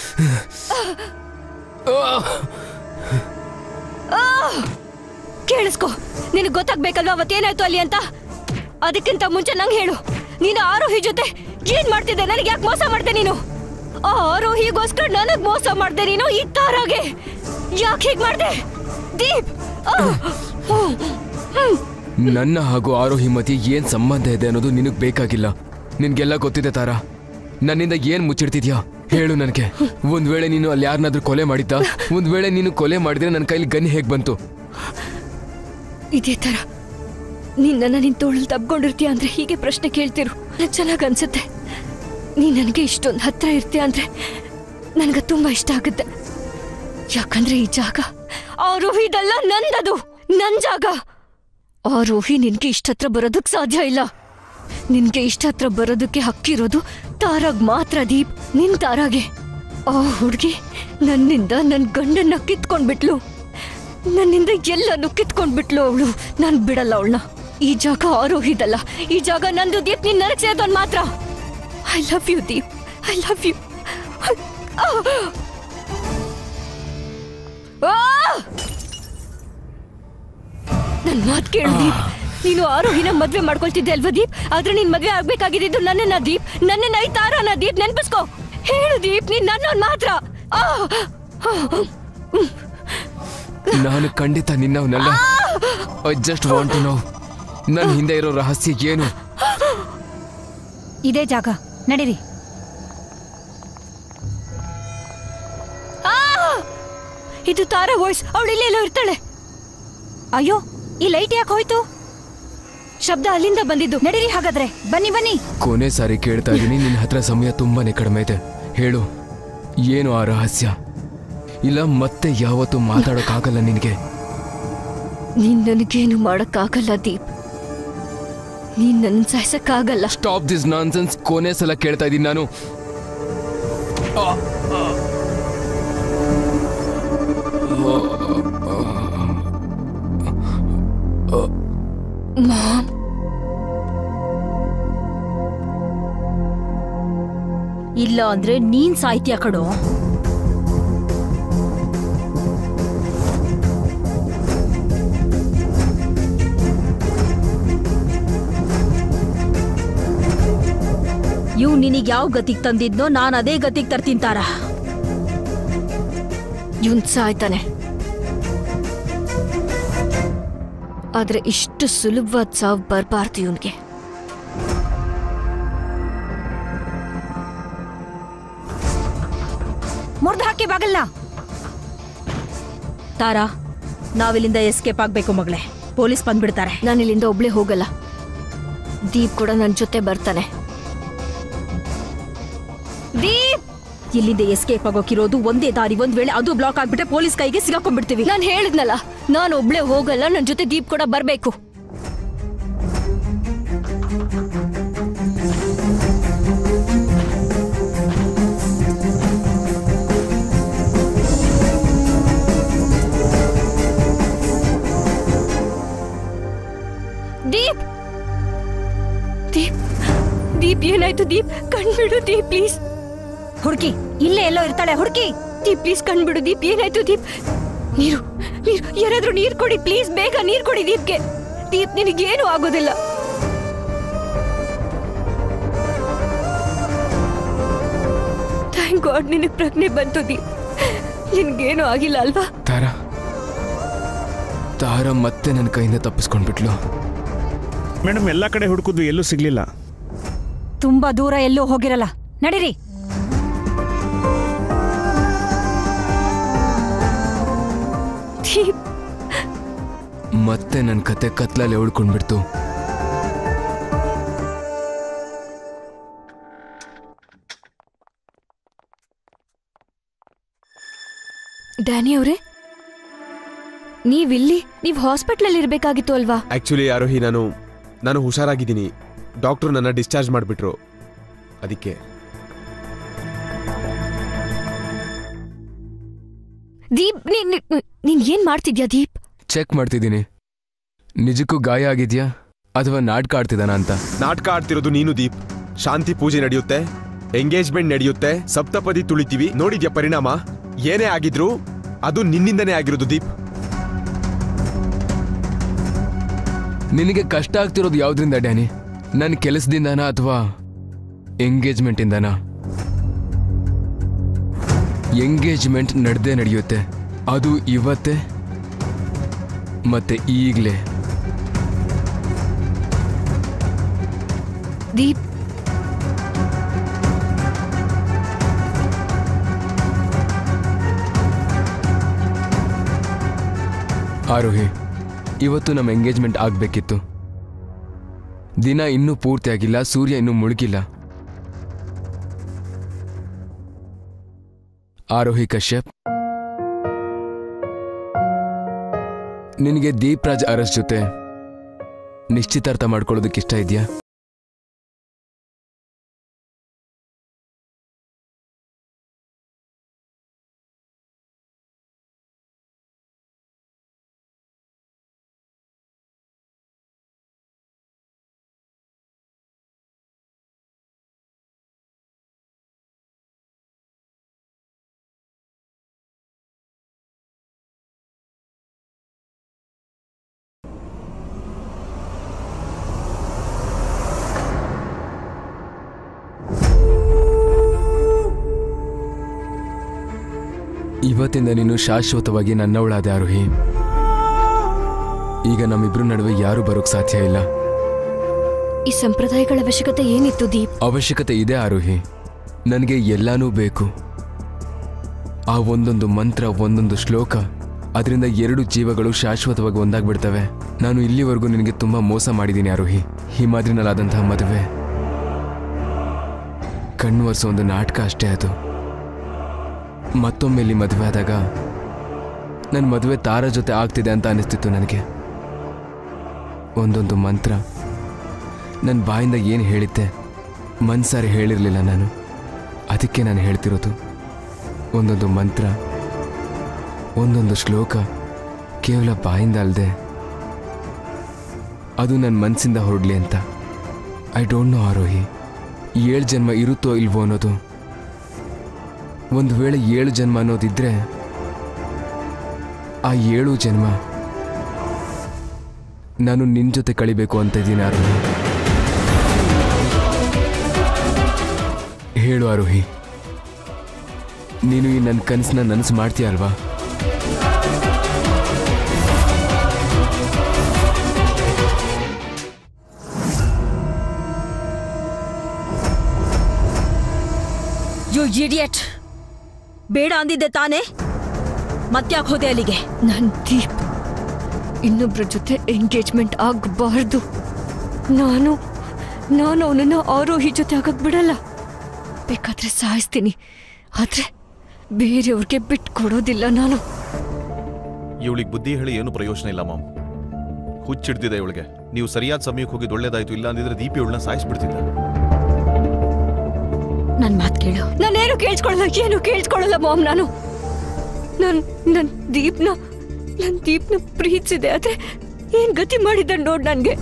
ಆ! ಕೇಳಿಸ್ಕೊ ನಿನಗೆ ಗೊತ್ತಾಗ್ಬೇಕಲ್ವಾ ಅವತ್ತೇನಾಯ್ತು ಅಲ್ಲಿ ಅಂತ ಅದಕ್ಕಿಂತ ಮುಂಚೆ ನಂಗೆ ಹೇಳು ನೀನು ಆರೋಹಿ ಜೊತೆ ಏನ್ ಮಾಡ್ತಿದ್ದೆ ನನಗೆ ಯಾಕೆ ಮೋಸ ಮಾಡ್ದೆ ನೀನು ಆ ಆರೋಹಿಗೋಸ್ಕರ ನನಗ್ ಮೋಸ ಮಾಡ್ದೆ ನೀನು ಈ ತಾರಾಗೆ ಯಾಕೆ ಹೀಗ್ ಮಾಡ್ದೆ ದೀಪ್ ಆ! ಹ್ಮ್. ಹ್ಮ್. ನನ್ನ ಹಾಗೂ ಆರೋಹಿ ಮಧ್ಯೆ ಏನ್ ಸಂಬಂಧ ಇದೆ ಅನ್ನೋದು ನಿನಗ್ ಬೇಕಾಗಿಲ್ಲ ನಿನ್ಗೆಲ್ಲ ಗೊತ್ತಿದೆ ತಾರಾ ನನ್ನಿಂದ ಏನ್ ಮುಚ್ಚಿಡ್ತಿದ್ಯಾ ಹೇಳು ನನಗೆ ಒಂದ್ ವೇಳೆ ನೀನು ಅಲ್ಲಿ ಯಾರನ್ನಾದ್ರೂ ಕೊಲೆ ಮಾಡಿದ್ದ ಒಂದ್ ವೇಳೆ ನೀನು ಕೊಲೆ ಮಾಡಿದ್ರೆ ನನ್ನ ಕೈಲಿ ಗನ್ ಹೇಗ್ ಬಂತು ಇದೇ ತರ ನೀನ್ ನನ್ನ ನಿನ್ ತೋಳಲ್ಲಿ ತಬ್ಕೊಂಡಿರ್ತೀಯ ಅಂದ್ರೆ ಹೀಗೆ ಪ್ರಶ್ನೆ ಕೇಳ್ತಿರು ನನಗೆ ಚೆನ್ನಾಗ್ ಅನ್ಸುತ್ತೆ ನೀನ್ ನನಗೆ ಇಷ್ಟೊಂದು ಹತ್ರ ಇರ್ತೀಯ ಅಂದ್ರೆ ನನಗೆ ತುಂಬಾ ಇಷ್ಟ ಆಗುತ್ತೆ ಯಾಕಂದ್ರೆ ಈ ಜಾಗ ಆ ರೋಹಿದಲ್ಲ ನಂದದು ನನ್ ಜಾಗ ಆ ರೋಹಿ ನಿನ್ಗೆ ಇಷ್ಟ ಹತ್ರ ಬರೋದಕ್ ಸಾಧ್ಯ ಇಲ್ಲ ನಿನ್ಗೆ ಇಷ್ಟ ಹತ್ರ ಬರೋದಕ್ಕೆ ಹಕ್ಕಿರೋದು ತಾರಾಗ್ ಮಾತ್ರ ದೀಪ್ ನಿನ್ ತಾರಾಗೆ ಆ ಹುಡ್ಗಿ ನನ್ನಿಂದ ನನ್ ಗಂಡನ್ನ ಕಿತ್ಕೊಂಡ್ಬಿಟ್ಲು ನನ್ನಿಂದ ಎಲ್ಲನೂ ಕಿತ್ಕೊಂಡ್ಬಿಟ್ಲು ಅವಳು ನಾನು ಬಿಡಲ್ಲ ಅವಳನ್ನ ಈ ಜಾಗ ಆರೋಹಿದಲ್ಲ ಈ ಜಾಗ ನಂದು ದೀಪ್ ನೀನ್ ನನಗೆ ಸೇರಿದವನ್ ಮಾತ್ರ I love you Deep I love you ನನ್ ಮಾತ್ ಕೇಳು ದೀಪ್ ನೀನು ಆರೋಹಿನ ಮದ್ವೆ ಮಾಡ್ಕೊಳ್ತಿದ್ದೆ ಅಲ್ವಾ ದೀಪ್ ಆದ್ರೆ ನೀನ್ ಮದ್ವೆ ಆಗ್ಬೇಕಾಗಿದ್ದು ನನ್ನನ್ನ ದೀಪ್ ನನ್ನನ್ನ ಈ ತಾರನ ದೀಪ್ ನೆನ್ಪಿಸ್ಕೋ ಹೇಳು ದೀಪ್ ನೀನ್ ನನ್ನವನ್ ಮಾತ್ರ ಆ! ನಾನು ಖಂಡಿತ ನಿನ್ನವನಲ್ಲ I just want to know ನನ್ನ ಹಿಂದೆ ಇರೋ ರಹಸ್ಯ ಏನು ಇದೇ ಜಾಗ ನಡೀರಿ ಆ! ಇದು ತಾರ ವಾಯ್ಸ್ ಅವಳು ಇಲ್ಲೇ ಎಲ್ಲೋ ಇರ್ತಾಳೆ ಅಯ್ಯೋ ಈ ಲೈಟ್ ಯಾಕೆ ಹೋಯ್ತು ಶಬ್ದ ಅಲ್ಲಿಂದ ಬಂದಿದ್ದು ನಡೀರಿ ಹಾಗಾದ್ರೆ ಬನ್ನಿ ಬನ್ನಿ ಕೊನೆ ಸಾರಿ ಕೇಳ್ತಾ ಇದ್ದೀನಿ ನಿನ್ನ ಹತ್ರ ಸಮಯ ತುಂಬಾನೇ ಕಡಿಮೆ ಇದೆ ಹೇಳು ಏನು ಆ ರಹಸ್ಯ ಇಲ್ಲ ಮತ್ತೆ ಯಾವತ್ತೂ ಮಾತಾಡೋಕ್ಕಾಗಲ್ಲ ನಿನಗೆ ನೀನ್ ನನಗೇನು ಮಾಡಕ್ಕಾಗಲ್ಲ ದೀಪ್ ನೀನ್ ನನ್ನ ಸಾಯ್ಸಕ್ಕಾಗಲ್ಲ ಸ್ಟಾಪ್ ದಿಸ್ ನಾನ್ಸೆನ್ಸ್ ಕೊನೆ ಸಲ ಕೇಳ್ತಾ ಇದ್ದೀನಿ ನಾನು ಮಾಮ್ ಇಲ್ಲ ಅಂದ್ರೆ ನೀನ್ ಸಾಹಿತ್ಯ ಕಡೋ ಇವ್ ನಿನಗ್ ಯಾವ ಗತಿಗ್ ತಂದಿದ್ನೋ ನಾನ್ ಅದೇ ಗತಿಗ್ ತರ್ತೀನಿ ತಾರ ಇವನ್ ಸಾಯ್ತಾನೆ ಆದ್ರೆ ಇಷ್ಟು ಸುಲಭವಾದ ಸಾವು ಬರ್ಬಾರ್ದು ಇವನ್ಗೆ ಮುರ್ದು ಹಾಕಿ ಬಾಗಲ್ಲ ತಾರಾ ನಾವಿಲ್ಲಿಂದ ಎಸ್ಕೇಪ್ ಆಗ್ಬೇಕು ಮಗಳೇ ಪೊಲೀಸ್ ಬಂದ್ಬಿಡ್ತಾರೆ ನಾನು ಇಲ್ಲಿಂದ ಒಬ್ಳೆ ಹೋಗಲ್ಲ ದೀಪ್ ಕೂಡ ನನ್ನ ಜೊತೆ ಬರ್ತಾನೆ ದೀಪ್ ಇಲ್ಲಿಂದ ಎಸ್ಕೇಪ್ ಆಗೋಕಿರೋದು ಒಂದೇ ದಾರಿ ಒಂದ್ ವೇಳೆ ಅದು ಬ್ಲಾಕ್ ಆಗ್ಬಿಟ್ರೆ ಪೊಲೀಸ್ ಕೈಗೆ ಸಿಗಾಕೊಂಡ್ಬಿಡ್ತೀವಿ ನಾನು ಹೇಳಿದ್ನಲ್ಲ ನಾನು ಒಬ್ಳೆ ಹೋಗಲ್ಲ ನನ್ನ ಜೊತೆ ದೀಪ್ ಕೂಡ ಬರ್ಬೇಕು ದೀಪ್ ದೀಪ್ ದೀಪ್ ಏನಾಯ್ತು ದೀಪ್ ಕಣ್ಬಿಡು ದೀಪ್ ಪ್ಲೀಸ್ ಹುಡುಕಿ ಇಲ್ಲೇ ಎಲ್ಲೋ ಇರ್ತಾಳೆ ಹುಡುಕಿ ದೀಪ್ ಪ್ಲೀಸ್ ಕಣ್ಬಿಡು ದೀಪ್ ಏನಾಯ್ತು ದೀಪ್ ನೀರು ನೀರು ಯಾರಾದ್ರೂ ನೀರ್ ಕೊಡಿ ಪ್ಲೀಸ್ ಬೇಗ ನೀರ್ ಕೊಡಿ ದೀಪ್ಗೆ ದೀಪ್ ನಿನಗೇನು ಆಗೋದಿಲ್ಲ ಥ್ಯಾಂಕ್ ಗಾಡ್ ನಿನಗೆ ಪ್ರಜ್ಞೆ ಬಂತು ದೀಪ್ ನಿನ್ಗೇನು ಆಗಿಲ್ಲ ಅಲ್ವಾ ತಾರ ತಾರ ಮತ್ತೆ ನನ್ನ ಕೈಯಿಂದ ತಪ್ಪಿಸ್ಕೊಂಡ್ಬಿಟ್ಲು ಮೇಡಮ್ ಎಲ್ಲ ಕಡೆ ಹುಡುಕಿದ್ವಿ ಎಲ್ಲೂ ಸಿಗ್ಲಿಲ್ಲ ತುಂಬಾ ದೂರ ಎಲ್ಲೂ ಹೋಗಿರಲ್ಲ ನಡೀರಿ ದೀಪ್ ಮತ್ತೆ ನನ್ನ ಕತೆ ಕತ್ಲಲ್ಲಿ ಉಳ್ಕೊಂಡ್ಬಿಡ್ತು ಡ್ಯಾನಿ ಅವರೇ ನೀವಿಲ್ಲಿ ನೀವು ಹಾಸ್ಪಿಟ್ಲಲ್ಲಿ ಇರ್ಬೇಕಾಗಿತ್ತು ಅಲ್ವಾ ಆಕ್ಚುಲಿ ಆರೋಹಿ ನಾನು ನಾನು ಹುಷಾರಾಗಿದ್ದೀನಿ ಡಾಕ್ಟರ್ ನನ್ನ ಡಿಸ್ಚಾರ್ಜ್ ಮಾಡಿಬಿಟ್ರು ಅದಕ್ಕೆ ದೀಪ್ ನೀನ್ ನೀನ್- ನೀನ್ ಏನ್ ಮಾಡ್ತಿದ್ಯಾ ದೀಪ್ ಚೆಕ್ ಮಾಡ್ತಿದ್ದೀನಿ ನಿಜಕ್ಕೂ ಗಾಯ ಆಗಿದ್ಯಾ ಅಥವಾ ನಾಟಕ ಆಡ್ತಿದ್ದಾನ ಅಂತ ನಾಟಕ ಆಡ್ತಿರೋದು ನೀನು ದೀಪ್ ಶಾಂತಿ ಪೂಜೆ ನಡೆಯುತ್ತೆ ಎಂಗೇಜ್ಮೆಂಟ್ ನಡೆಯುತ್ತೆ ಸಪ್ತಪದಿ ತುಳಿತೀವಿ ನೋಡಿದ್ಯಾ ಪರಿಣಾಮ ಏನೇ ಆಗಿದ್ರು ಅದು ನಿನ್ನಿಂದನೇ ಆಗಿರೋದು ದೀಪ್ ನಿನಗೆ ಕಷ್ಟ ಆಗ್ತಿರೋದು ಯಾವ್ದ್ರಿಂದ ಡ್ಯಾನಿ ನನ್ನ ಕೆಲಸದಿಂದನಾ ಅಥವಾ ಎಂಗೇಜ್ಮೆಂಟಿಂದನಾ ಎಂಗೇಜ್ಮೆಂಟ್ ನಡೆದೇ ನಡೆಯುತ್ತೆ ಅದು ಇವತ್ತೇ ಮತ್ತೆ ಈಗಲೇ ದೀಪ್ ಆರೋಹಿ ಇವತ್ತು ನಮ್ಮ ಎಂಗೇಜ್ಮೆಂಟ್ ಆಗಬೇಕಿತ್ತು ದಿನ ಇನ್ನೂ ಪೂರ್ತಿಯಾಗಿಲ್ಲ ಸೂರ್ಯ ಇನ್ನೂ ಮುಳುಗಿಲ್ಲ ಆರೋಹಿ ಕಶ್ಯಪ್ ನಿನಗೆ ದೀಪ್ ರಾಜ್ ಅರಸ್ ಜೊತೆ ನಿಶ್ಚಿತಾರ್ಥ ಮಾಡ್ಕೊಳ್ಳೋದಕ್ಕೆ ಇಷ್ಟ ಇದೆಯಾ ಇವತ್ತಿಂದ ನೀನು ಶಾಶ್ವತವಾಗಿ ನನ್ನವಳಾದೆ ಆರೋಹಿ ಈಗ ನಮ್ಮಿಬ್ರ ನಡುವೆ ಯಾರು ಬರೋಕ್ ಸಾಧ್ಯ ಇಲ್ಲ ಈ ಸಂಪ್ರದಾಯಗಳ ಅವಶ್ಯಕತೆ ಏನಿತ್ತು ದೀಪ್ ಅವಶ್ಯಕತೆ ಇದೆ ಆರೋಹಿ ನನಗೆ ಎಲ್ಲಾನೂ ಬೇಕು ಆ ಒಂದೊಂದು ಮಂತ್ರ ಒಂದೊಂದು ಶ್ಲೋಕ ಅದರಿಂದ ಎರಡು ಜೀವಗಳು ಶಾಶ್ವತವಾಗಿ ಒಂದಾಗ್ಬಿಡ್ತವೆ ನಾನು ಇಲ್ಲಿವರೆಗೂ ನಿನಗೆ ತುಂಬಾ ಮೋಸ ಮಾಡಿದ್ದೀನಿ ಆರೋಹಿ ಹಿಮಾದ್ರಿನಲ್ಲಾದಂತಹ ಮದುವೆ ಕಣ್ಣು ಒರೆಸೋ ಒಂದು ನಾಟಕ ಅಷ್ಟೇ ಅದು ಮತ್ತೊಮ್ಮೆ ಇಲ್ಲಿ ಮದುವೆ ಆದಾಗ ನನ್ನ ಮದುವೆ ತಾರ ಜೊತೆ ಆಗ್ತಿದೆ ಅಂತ ಅನಿಸ್ತಿತ್ತು ನನಗೆ ಒಂದೊಂದು ಮಂತ್ರ ನನ್ನ ಬಾಯಿಂದ ಏನು ಹೇಳಿದ್ದೆ ಮನ್ಸಾರೆ ಹೇಳಿರಲಿಲ್ಲ ನಾನು ಅದಕ್ಕೆ ನಾನು ಹೇಳ್ತಿರೋದು ಒಂದೊಂದು ಮಂತ್ರ ಒಂದೊಂದು ಶ್ಲೋಕ ಕೇವಲ ಬಾಯಿಂದ ಅಲ್ಲದೆ ಅದು ನನ್ನ ಮನಸ್ಸಿಂದ ಹೊರಡ್ಲಿ ಅಂತ ಐ ಡೋಂಟ್ ನೋ ಆರೋಹಿ ಏಳು ಜನ್ಮ ಇರುತ್ತೋ ಇಲ್ವೋ ಅನ್ನೋದು ಒಂದು ವೇಳೆ ಏಳು ಜನ್ಮ ಅನ್ನೋದಿದ್ರೆ ಆ ಏಳು ಜನ್ಮ ನಾನು ನಿನ್ನ ಜೊತೆ ಕಳಿಬೇಕು ಅಂತ ಇದ್ದೀನಿ ಆರೋಹಿ ಹೇಳು ಆರೋಹಿ ನೀನು ಈ ನನ್ನ ಕನಸನ್ನ ನನಸು ಮಾಡ್ತೀಯ ಅಲ್ವಾ ಯು ಇಡಿಯಟ್ ಬೇಡ ಅಂದಿದ್ದೆ ತಾನೇ ಮತ್ಯಾಕ್ ಹೋದೆ ಅಲ್ಲಿಗೆ ನನ್ ದೀಪ್ ಇನ್ನೊಬ್ರ ಜೊತೆ ಎಂಗೇಜ್ಮೆಂಟ್ ಆಗಬಾರ್ದು ನಾನು ನಾನು ಅವನನ್ನ ಆರೋಹಿ ಜೊತೆ ಆಗಕ್ ಬಿಡಲ್ಲ ಬೇಕಾದ್ರೆ ಸಾಯಿಸ್ತೀನಿ ಆದ್ರೆ ಬೇರೆಯವ್ರಿಗೆ ಬಿಟ್ಕೊಡೋದಿಲ್ಲ ನಾನು ಇವಳಿಗೆ ಬುದ್ಧಿ ಹೇಳಿ ಏನು ಪ್ರಯೋಜನ ಇಲ್ಲ ಮಾಮ್ ಹುಚ್ಚಿಡ್ತಿದೆ ಇವಳಿಗೆ ನೀವು ಸರಿಯಾದ ಸಮಯಕ್ಕೆ ಹೋಗಿದ್ದು ಒಳ್ಳೇದಾಯ್ತು ಇಲ್ಲ ಅಂದಿದ್ರೆ ದೀಪಿ ಇವಳನ್ನ ಸಾಯಿಸ್ಬಿಡ್ತಿದ್ದ ನನ್ ಮಾತು ಕೇಳು ನಾನೇನು ಕೇಳಿಸ್ಕೊಳ್ಳಲ್ಲ ಏನು ಕೇಳಿಸ್ಕೊಳ್ಳಲ್ಲ ಮಾಮ್ ನಾನು ನನ್ ನನ್ ದೀಪ್ನ ನನ್ ದೀಪ್ನ ಪ್ರೀತಿಸಿದೆ ಆದ್ರೆ ಏನ್ ಗತಿ ಮಾಡಿದ್ದ ನೋಡ್ ನನ್ಗೆ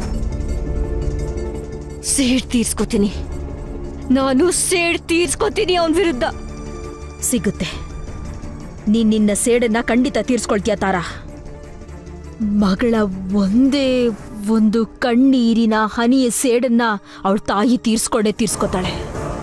ಸೇಡ್ ತೀರ್ಸ್ಕೊತೀನಿ ನಾನು ಸೇಡ್ ತೀರ್ಸ್ಕೊತೀನಿ ಅವನ ವಿರುದ್ಧ ಸಿಗುತ್ತೆ ನೀನ್ ನಿನ್ನ ಸೇಡನ್ನ ಖಂಡಿತ ತೀರ್ಸ್ಕೊಳ್ತೀಯ ತಾರ ಮಗಳ ಒಂದೇ ಒಂದು ಕಣ್ಣೀರಿನ ಹನಿಯ ಸೇಡನ್ನ ಅವಳ ತಾಯಿ ತೀರ್ಸ್ಕೊಂಡೇ ತೀರ್ಸ್ಕೊತಾಳೆ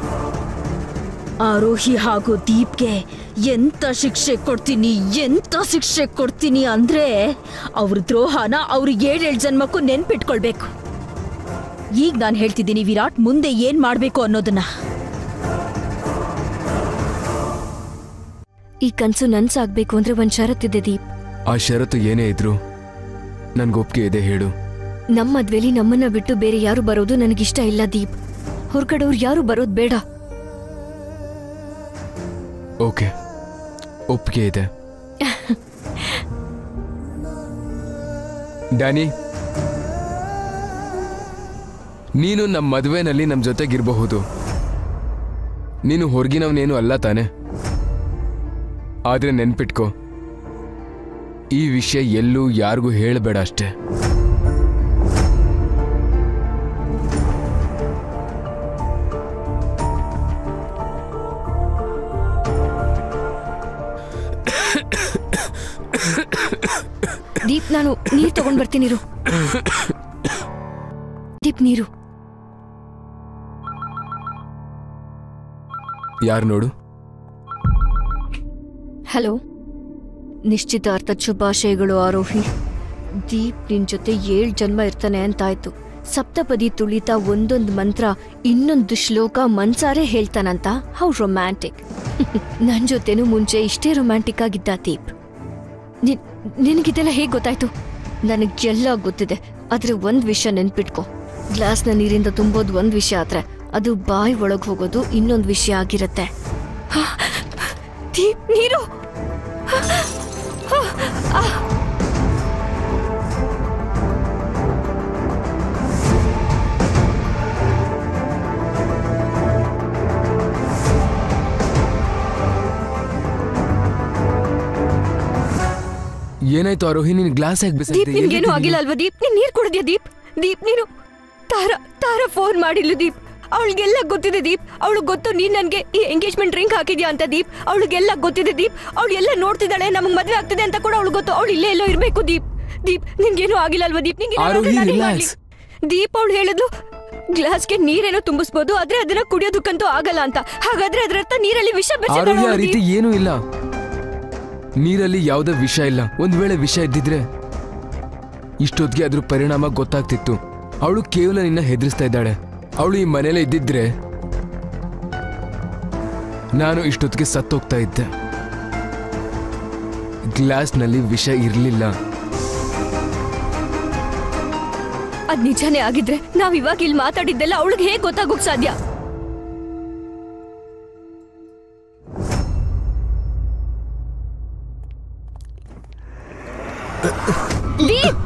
ಆರೋಹಿ ಹಾಗೂ ದೀಪ್ಗೆ ಎಂತ ಶಿಕ್ಷೆ ಕೊಡ್ತೀನಿ ಎಂತ ಶಿಕ್ಷೆ ಕೊಡ್ತೀನಿ ಅಂದ್ರೆ ಅವ್ರ ದ್ರೋಹನ ಅವ್ರು ಏಳೇಳು ಜನ್ಮಕ್ಕೂ ನೆನ್ಪಿಟ್ಕೊಳ್ಬೇಕು ಈಗ ನಾನು ಹೇಳ್ತಿದ್ದೀನಿ ವಿರಾಟ್ ಮುಂದೆ ಏನ್ ಮಾಡ್ಬೇಕು ಅನ್ನೋದನ್ನ ಈ ಕನ್ಸು ನನ್ಸಾಗ್ಬೇಕು ಅಂದ್ರೆ ಒಂದ್ ಷರತ್ತಿದೆ ದೀಪ್ ಆ ಷರತ್ತು ಏನೇ ಇದ್ರು ನನ್ಗೆ ಒಪ್ಪಿಗೆ ಇದೆ ಹೇಳು ನಮ್ಮ ಮದ್ವೆಲಿ ನಮ್ಮನ್ನ ಬಿಟ್ಟು ಬೇರೆ ಯಾರು ಬರೋದು ನನಗಿಷ್ಟ ಇಲ್ಲ ದೀಪ್ ಹೊರಗಡೆವ್ರು ಯಾರು ಬರೋದು ಬೇಡ ಓಕೆ ಒಪ್ಪಿಗೆ ಇದೆ ಡ್ಯಾನಿ ನೀನು ನಮ್ಮ ಮದುವೆನಲ್ಲಿ ನಮ್ಮ ಜೊತೆಗಿರಬಹುದು ನೀನು ಹೊರಗಿನವನೇನು ಅಲ್ಲ ತಾನೆ ಆದ್ರೆ ನೆನ್ಪಿಟ್ಕೋ ಈ ವಿಷಯ ಎಲ್ಲೂ ಯಾರಿಗೂ ಹೇಳಬೇಡ ಅಷ್ಟೇ ದೀಪ್ ನಾನು ನೀರ್ ತಗೊಂಡ್ ಬರ್ತೀನಿ ಇರು. ದೀಪ್ ನೀರು ಯಾರು ನೋಡು ಹಲೋ ನಿಶ್ಚಿತಾರ್ಥ ಶುಭಾಶಯಗಳು ಆರೋಹಿ ದೀಪ್ ನಿನ್ ಜೊತೆ ಏಳ್ ಜನ್ಮ ಇರ್ತಾನೆ ಅಂತಾಯ್ತು ಸಪ್ತಪದಿ ತುಳಿತ ಒಂದೊಂದು ಮಂತ್ರ ಇನ್ನೊಂದು ಶ್ಲೋಕ ಮನ್ಸಾರೆ ಹೇಳ್ತಾನಂತ ಹೌ ರೊಮ್ಯಾಂಟಿಕ್ ನನ್ ಜೊತೆನೂ ಮುಂಚೆ ಇಷ್ಟೇ ರೊಮ್ಯಾಂಟಿಕ್ ಆಗಿದ್ದ ದೀಪ್ ನಿನ್- ನಿನಗಿದೆಲ್ಲ ಹೇಗ್ ಗೊತ್ತಾಯ್ತು ನನಗೆಲ್ಲ ಗೊತ್ತಿದೆ ಆದ್ರೆ ಒಂದ್ ವಿಷಯ ನೆನ್ಪಿಟ್ಕೊ ಗ್ಲಾಸ್ನ ನೀರಿಂದ ತುಂಬೋದು ಒಂದ್ ವಿಷಯ ಆದ್ರೆ ಅದು ಬಾಯಿ ಒಳಗ್ ಹೋಗೋದು ಇನ್ನೊಂದ್ ವಿಷಯ ಆಗಿರತ್ತೆ ಹಾ, ದೀಪ್ ನೀರು ಏನಾಯ್ತು ಆರೋಹಿ ನೀನು ಗ್ಲಾಸ್ ಯಾಕೆ ದೀಪ್ ಬಿಸಾಕ್ದೆ? ನಿನ್ಗೇನು ಎಲ್ಲಿದೆ ಆಗಿಲ್ಲ ಅಲ್ವಾ ದೀಪ್ ನೀನ್ ನೀರ್ ಕುಡಿದ್ಯಾ ದೀಪ್ ದೀಪ್ ನೀನು ತಾರ ತಾರ ಫೋನ್ ಮಾಡಿಲ್ಲ ದೀಪ್ ಅವಳಿಗೆಲ್ಲ ಗೊತ್ತಿದೆ ದೀಪ್ ಅವಳು ಗೊತ್ತು ನೀನ್ ನನ್ಗೆ ಈ ಎಂಗೇಜ್ಮೆಂಟ್ ರಿಂಗ್ ಹಾಕಿದ್ಯಾ ಅಂತ ದೀಪ್ ಅವಳಿಗೆಲ್ಲ ಗೊತ್ತಿದೆ ದೀಪ್ ಅವಳು ಎಲ್ಲ ನೋಡ್ತಿದ್ದಾಳೆ ನಮಗ್ ಮದ್ವೆ ಆಗ್ತಿದೆ ಅಂತ ಕೂಡ ಅವಳು ಗೊತ್ತು ಅವಳು ಇಲ್ಲೇ ಎಲ್ಲೋ ಇರ್ಬೇಕು ದೀಪ್ ದೀಪ್ ನಿನ್ಗೇನು ಆಗಿಲ್ಲ ಅಲ್ವಾ ದೀಪ್ ನಿಂಗೆ ಆರೋಹಿ, relax. ದೀಪ್ ಅವಳು ಹೇಳಿದ್ಲು ಗ್ಲಾಸ್ಗೆ ನೀರೇನೋ ತುಂಬಿಸ್ಬೋದು ಆದ್ರೆ ಅದನ್ನ ಕುಡಿಯೋದಕ್ಕಂತೂ ಆಗಲ್ಲ ಅಂತ ಹಾಗಾದ್ರೆ ಅದ್ರ ಅರ್ಥ ನೀರಲ್ಲಿ ವಿಷ ಆರೋಹಿ ಆ ಬೆಚ್ಚ ರೀತಿ ಏನೂ ಇಲ್ಲ ನೀರಲ್ಲಿ ಯಾವುದೇ ವಿಷ ಇಲ್ಲ ಒಂದ್ ವೇಳೆ ವಿಷ ಇದ್ದಿದ್ರೆ ಇಷ್ಟೊತ್ತಿಗೆ ಅದ್ರ ಪರಿಣಾಮ ಗೊತ್ತಾಗ್ತಿತ್ತು ಅವಳು ಕೇವಲ ನಿನ್ನ ಹೆದರಿಸ್ತಾ ಇದ್ದಾಳೆ ಅವಳು ಈ ಮನೇಲೆ ಇದ್ದಿದ್ರೆ ನಾನು ಇಷ್ಟೊತ್ತಿಗೆ ಸತ್ತೋಗ್ತಾ ಇದ್ದೆ ಗ್ಲಾಸ್ನಲ್ಲಿ ವಿಷ ಇರಲಿಲ್ಲ ಅದ್ ನಿಜಾನೇ ಆಗಿದ್ರೆ ನಾವ್ ಇವಾಗ ಇಲ್ಲಿ ಮಾತಾಡಿದ್ದೆಲ್ಲ ಅವಳಿಗೆ ಹೇಗ್ ಗೊತ್ತಾಗೋಕ್ ಸಾಧ್ಯ ದೀಪ್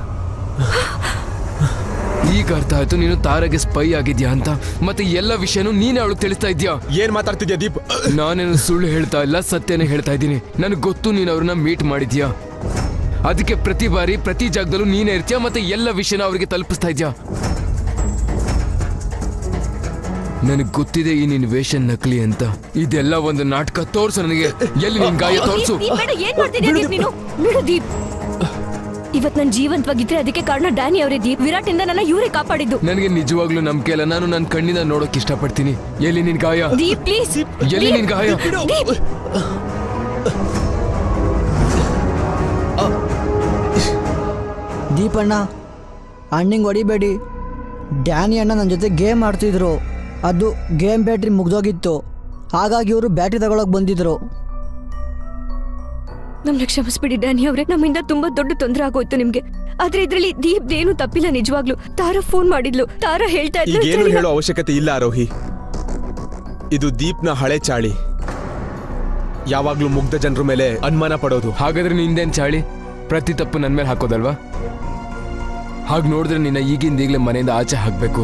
ಈಗ ಅರ್ಥ ಆಯ್ತು ನೀನು ತಾರಗೆ ಸ್ಪೈ ಆಗಿದ್ಯಾ ಅಂತ ಮತ್ತೆ ಎಲ್ಲ ವಿಷಯನೂ ನೀನೇ ಅವಳು ತಿಳಿಸ್ತಾ ಇದ್ಯಾ ಏನ್ ಮಾತಾಡ್ತಿದ್ಯಾ ದೀಪ್ ನಾನೇನು ಸುಳ್ಳು ಹೇಳ್ತಾ ಇಲ್ಲ ಸತ್ಯನೇ ಹೇಳ್ತಾ ಇದ್ದೀನಿ ನನಗೆ ಗೊತ್ತು ನೀನು ಅವ್ರನ್ನ ಮೀಟ್ ಮಾಡಿದ್ಯಾ ಅದಕ್ಕೆ ಪ್ರತಿ ಬಾರಿ ಪ್ರತಿ ಜಾಗದಲ್ಲೂ ನೀನೇ ಇರ್ತೀಯ ಮತ್ತೆ ಎಲ್ಲ ವಿಷಯನ ಅವರಿಗೆ ತಲುಪಿಸ್ತಾ ಇದ್ಯಾ ನನಗೆ ಗೊತ್ತಿದೆ ಈ ನಿನ್ ವೇಷ ನಕಲಿ ಅಂತ ಇದೆಲ್ಲ ಒಂದು ನಾಟಕ ತೋರ್ಸು ನನಗೆ ಎಲ್ಲಿ ನಿನ್ ಗಾಯ ತೋರ್ಸು ದೀಪ್, ಬೇಡ, ಏನ್ ಮಾಡ್ತಿದ್ಯಾ ದೀಪ್ ನೀನು ಬಿಡು ದೀಪ್ ಇವತ್ ನನ್ ಜೀವಂತವಾಗಿದ್ರೆ ಅದಕ್ಕೆ ಕಾರಣ ಡ್ಯಾನಿ ಅವರೇ ದೀಪ್ ವಿರಾಟ್ ಇಂದ ನನ್ನ ಇವರೇ ಕಾಪಾಡಿದ್ದು ನನಗೆ ನಿಜವಾಗ್ಲೂ ನಂಬಿಕೆ ಇಲ್ಲ ನಾನು ನನ್ನ ಕಣ್ಣಿಂದ ನೋಡೋಕ್ ಇಷ್ಟಪಡ್ತೀನಿ ಎಲ್ಲಿ ನಿನ್ ಗಾಯ ದೀಪ್ ಪ್ಲೀಸ್ ಎಲ್ಲಿ ನಿನ್ ಗಾಯ ದೀಪ್ ದೀಪಣ್ಣ ಅಣ್ಣಿಂಗ್ ಹೊಡಿಬೇಡಿ ಡ್ಯಾನಿ ಅಣ್ಣ ನನ್ನ ಜೊತೆ ಗೇಮ್ ಆಡ್ತಿದ್ರು ಅದು ಗೇಮ್ ಬ್ಯಾಟ್ರಿ ಮುಗ್ದೋಗಿತ್ತು ಹಾಗಾಗಿ ಇವರು ಬ್ಯಾಟ್ರಿ ತಗೊಳಕ್ ಬಂದಿದ್ರು ನಮ್ನ ಕ್ಷಮಿಸ್ಬಿಡಿ ಡ್ಯಾನಿ ಅವ್ರೆ ನಮ್ಮಿಂದ ತುಂಬಾ ದೊಡ್ಡ ತೊಂದರೆ ಆಗೋಯ್ತು ನಿಮ್ಗೆ ಆದ್ರೆ ಇದ್ರಲ್ಲಿ ದೀಪ್ ಏನು ತಪ್ಪಿಲ್ಲ ನಿಜವಾಗ್ಲು ತಾರಾ ಫೋನ್ ಮಾಡಿದ್ಲು ತಾರಾ ಹೇಳ್ತಾ ಇದ್ಲು ಈಗೇನು "ಸರಿ, ಹೇಳೋ ಅವಶ್ಯಕತೆ ಇಲ್ಲ ಆರೋಹಿ ಇದು ದೀಪ್ನ ಹಳೆ ಚಾಳಿ ಯಾವಾಗ್ಲೂ ಮುಗ್ಧ ಜನರ ಮೇಲೆ ಅನುಮಾನ ಪಡೋದು ಹಾಗಾದ್ರೆ ನಿಂದೇನ್ ಚಾಳಿ ಪ್ರತಿ ತಪ್ಪು ನನ್ನ ಮೇಲೆ ಹಾಕೋದಲ್ವಾ ಹಾಗೆ ನೋಡಿದ್ರೆ ನಿನ್ನ ಈಗಿಂದ ಈಗಲೇ ಮನೆಯಿಂದ ಆಚೆ ಹಾಕ್ಬೇಕು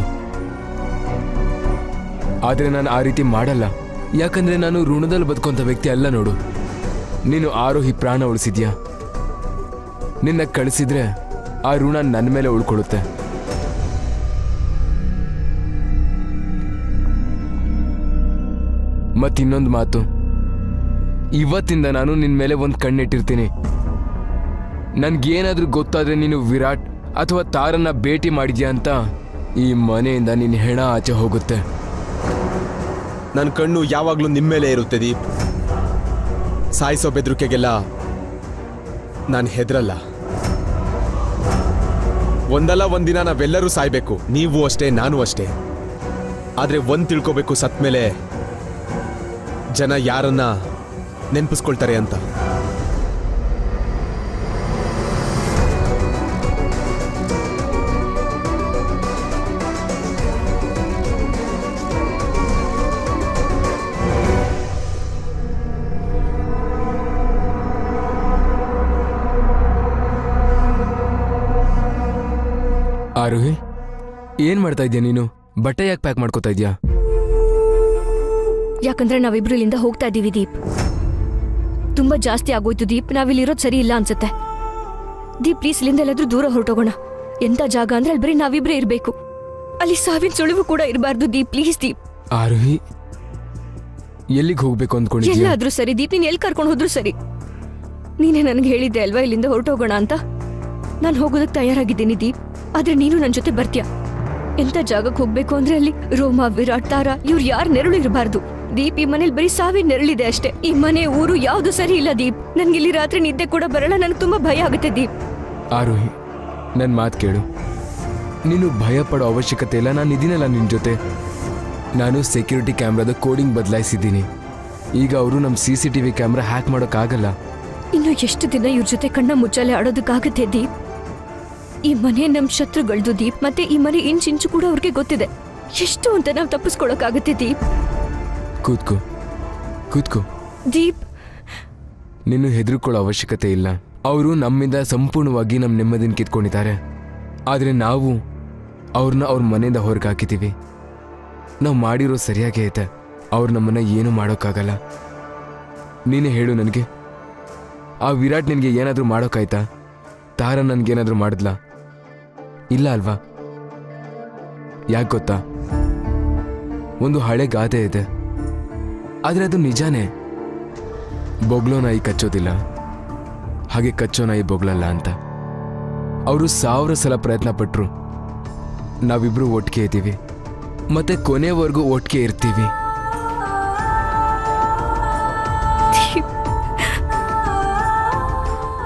ಆದ್ರೆ ನಾನು ಆ ರೀತಿ ಮಾಡಲ್ಲ ಯಾಕಂದ್ರೆ ನಾನು ಋಣದಲ್ಲಿ ಬದುಕೊಂತ ವ್ಯಕ್ತಿ ಅಲ್ಲ ನೋಡು ನೀನು ಆರೋಹಿ ಪ್ರಾಣ ಉಳಿಸಿದ್ಯಾ ನಿನ್ನ ಕಳಿಸಿದ್ರೆ ಆ ಋಣ ನನ್ನ ಮೇಲೆ ಉಳ್ಕೊಳ್ಳುತ್ತೆ ಮತ್ತಿನ್ನೊಂದು ಮಾತು ಇವತ್ತಿಂದ ನಾನು ನಿನ್ನ ಮೇಲೆ ಒಂದು ಕಣ್ಣಿಟ್ಟಿರ್ತೀನಿ ನನ್ಗೇನಾದ್ರೂ ಗೊತ್ತಾದ್ರೆ ನೀನು ವಿರಾಟ್ ಅಥವಾ ತಾರನ್ನ ಭೇಟಿ ಮಾಡಿದ್ಯಾ ಅಂತ ಈ ಮನೆಯಿಂದ ನಿನ್ನ ಹೆಣ ಆಚೆ ಹೋಗುತ್ತೆ ನನ್ನ ಕಣ್ಣು ಯಾವಾಗ್ಲೂ ನಿಮ್ಮ ಮೇಲೆ ಇರುತ್ತೆ ದೀಪ್ ಸಾಯಿಸೋ ಬೆದರಿಕೆಗೆಲ್ಲ ನಾನು ಹೆದರಲ್ಲ ಒಂದಲ್ಲ ಒಂದಿನ ನಾವೆಲ್ಲರೂ ಸಾಯ್ಬೇಕು ನೀವು ಅಷ್ಟೇ ನಾನು ಅಷ್ಟೇ ಆದ್ರೆ ಒಂದ್ ತಿಳ್ಕೋಬೇಕು ಸತ್ ಮೇಲೆ ಜನ ಯಾರನ್ನ ನೆನ್ಪಿಸ್ಕೊಳ್ತಾರೆ ಅಂತ ಆರೋಹಿ ಏನ್ ಮಾಡ್ತಾ ಇದ್ಯಾ ನೀನು ಬಟ್ಟೆ ಯಾಕೆ ಪ್ಯಾಕ್ ಮಾಡ್ಕೋತಾ ಇದ್ಯಾ ಯಾಕಂದ್ರೆ ನಾವಿಬ್ರು ಇಲ್ಲಿಂದ ಹೋಗ್ತಾ ಇದೀವಿ ದೀಪ್ ತುಂಬಾ ಜಾಸ್ತಿ ಆಗೋಯ್ತು ದೀಪ್ ನಾವಿಲ್ಲಿರೋದು ಸರಿ ಇಲ್ಲ ಅನ್ಸುತ್ತೆ ದೀಪ್ ಪ್ಲೀಸ್ ಇಲ್ಲಿಂದ ಎಲ್ಲಾದ್ರೂ ದೂರ ಹೊರಟೋಗೋಣ ಎಂತ ಜಾಗ ಅಂದ್ರೆ ಅಲ್ಲಿ ಬರೀ ನಾವಿಬ್ರೇ ಇರ್ಬೇಕು ಅಲ್ಲಿ ಸಾವಿನ ಸುಳಿವು ಕೂಡ ಇರಬಾರ್ದು ದೀಪ್ ಪ್ಲೀಸ್ ದೀಪ್ ಆರೋಹಿ ಎಲ್ಲಿಗೆ ಹೋಗ್ಬೇಕು ಅಂದ್ಕೊಂಡಿದ್ಯಾ ಎಲ್ಲಾದ್ರೂ ಸರಿ ದೀಪ್ ನೀನ್ ಎಲ್ಲಿ ಕರ್ಕೊಂಡು ಹೋದ್ರು ಸರಿ ನೀನೇ ನನ್ಗೆ ಹೇಳಿದ್ದೆ ಅಲ್ವಾ ಇಲ್ಲಿಂದ ಹೊರಟೋಗೋಣ ಅಂತ ನಾನು ಹೋಗೋದಕ್ಕೆ ತಯಾರಾಗಿದ್ದೀನಿ ದೀಪ್ ಆದ್ರೆ ನೀನು ನನ್ನ ಜೊತೆ ಬರ್ತೀಯ ಎಂತ ಜಾಗಕ್ಕೆ ಹೋಗ್ಬೇಕು ಅಂದ್ರೆ ಅಲ್ಲಿ ರೋಮ ವಿರಾಟ್ ತಾರ ಇವ್ರು ಯಾರು ನೆರಳು ಇರಬಾರ್ದು ದೀಪ್ ಈ ಮನೇಲಿ ಬರೀ ಸಾವಿನ ನೆರಳಿದೆ ಅಷ್ಟೇ ಈ ಮನೆ ಊರು ಯಾವ್ದು ಸರಿ ಇಲ್ಲ ದೀಪ್ ನನ್ಗೆ ಇಲ್ಲಿ ರಾತ್ರಿ ನಿದ್ದೆ ಕೂಡ ಬರಲ್ಲ ನನಗೆ ತುಂಬಾ ಭಯ ಆಗುತ್ತೆ ದೀಪ್ ಆರೋಹಿ ನನ್ನ ಮಾತು ಕೇಳು ನೀನು ಭಯ ಪಡೋ ಅವಶ್ಯಕತೆ ಇಲ್ಲ ನಾನು ಇದೀನಲ್ಲ ನಿನ್ನ ಜೊತೆ ನಾನು ಸೆಕ್ಯೂರಿಟಿ ಕ್ಯಾಮ್ರಾದ ಕೋಡಿಂಗ್ ಬದಲಾಯಿಸಿದ್ದೀನಿ ಈಗ ಅವರು ನಮ್ಮ C C T V camera hack ಮಾಡೋಕ್ಕಾಗಲ್ಲ ಇನ್ನು ಎಷ್ಟು ದಿನ ಇವ್ರ ಜೊತೆ ಕಣ್ಣ ಮುಚ್ಚಾಲೆ ಆಡೋದಕ್ಕಾಗತ್ತೆ ದೀಪ್ ಈ ಮನೆ ನಮ್ ಶತ್ರುಗಳ್ದು ದೀಪ್ ಮತ್ತೆ ಈ ಮನೆ ಇಂಚ್ ಇಂಚು ಕೂಡ ಅವ್ರಿಗೆ ಗೊತ್ತಿದೆ ಎಷ್ಟು ಅಂತ ನಾವು ತಪ್ಪಿಸ್ಕೊಳಕ್ಕಾಗತ್ತೆ ದೀಪ್ ಕೂತ್ಕೋ ಕೂತ್ಕೋ ದೀಪ್ ನೀನು ಹೆದರ್ಕೊಳ್ಳೋ ಅವಶ್ಯಕತೆ ಇಲ್ಲ ಅವರು ನಮ್ಮಿಂದ ಸಂಪೂರ್ಣವಾಗಿ ನಮ್ಮ ನೆಮ್ಮದಿನ ಕಿತ್ಕೊಂಡಿದ್ದಾರೆ ಆದರೆ ನಾವು ಅವ್ರನ್ನ ಅವ್ರ ಮನೆಯಿಂದ ಹೊರಗೆ ಹಾಕಿದ್ದೀವಿ ನಾವು ಮಾಡಿರೋ ಸರಿಯಾಗೇ ಐತೆ ಅವ್ರು ನಮ್ಮನ್ನ ಏನು ಮಾಡೋಕ್ಕಾಗಲ್ಲ ನೀನೇ ಹೇಳು ನನಗೆ ಆ ವಿರಾಟ್ ನಿನಗೆ ಏನಾದರೂ ಮಾಡೋಕ್ಕಾಯ್ತಾ ತಾರ ನನಗೇನಾದರೂ ಮಾಡಿದ್ಲಾ ಇಲ್ಲ ಅಲ್ವಾ ಯಾಕೆ ಗೊತ್ತಾ ಒಂದು ಹಳೆ ಗಾದೆ ಇದೆ ಆದರೆ ಅದು ನಿಜಾನೇ ಬೊಗ್ಲೋ ನಾಯಿ ಕಚ್ಚೋದಿಲ್ಲ ಹಾಗೆ ಕಚ್ಚೋ ನಾಯಿ ಬೊಗ್ಲಲ್ಲ ಅಂತ ಅವರು ಸಾವಿರ ಸಲ ಪ್ರಯತ್ನ ಪಟ್ರು ನಾವಿಬ್ರು ಒಟ್ಟಿಗೆ ಇದ್ದೀವಿ ಮತ್ತೆ ಕೊನೆವರೆಗೂ ಒಟ್ಟಿಗೆ ಇರ್ತೀವಿ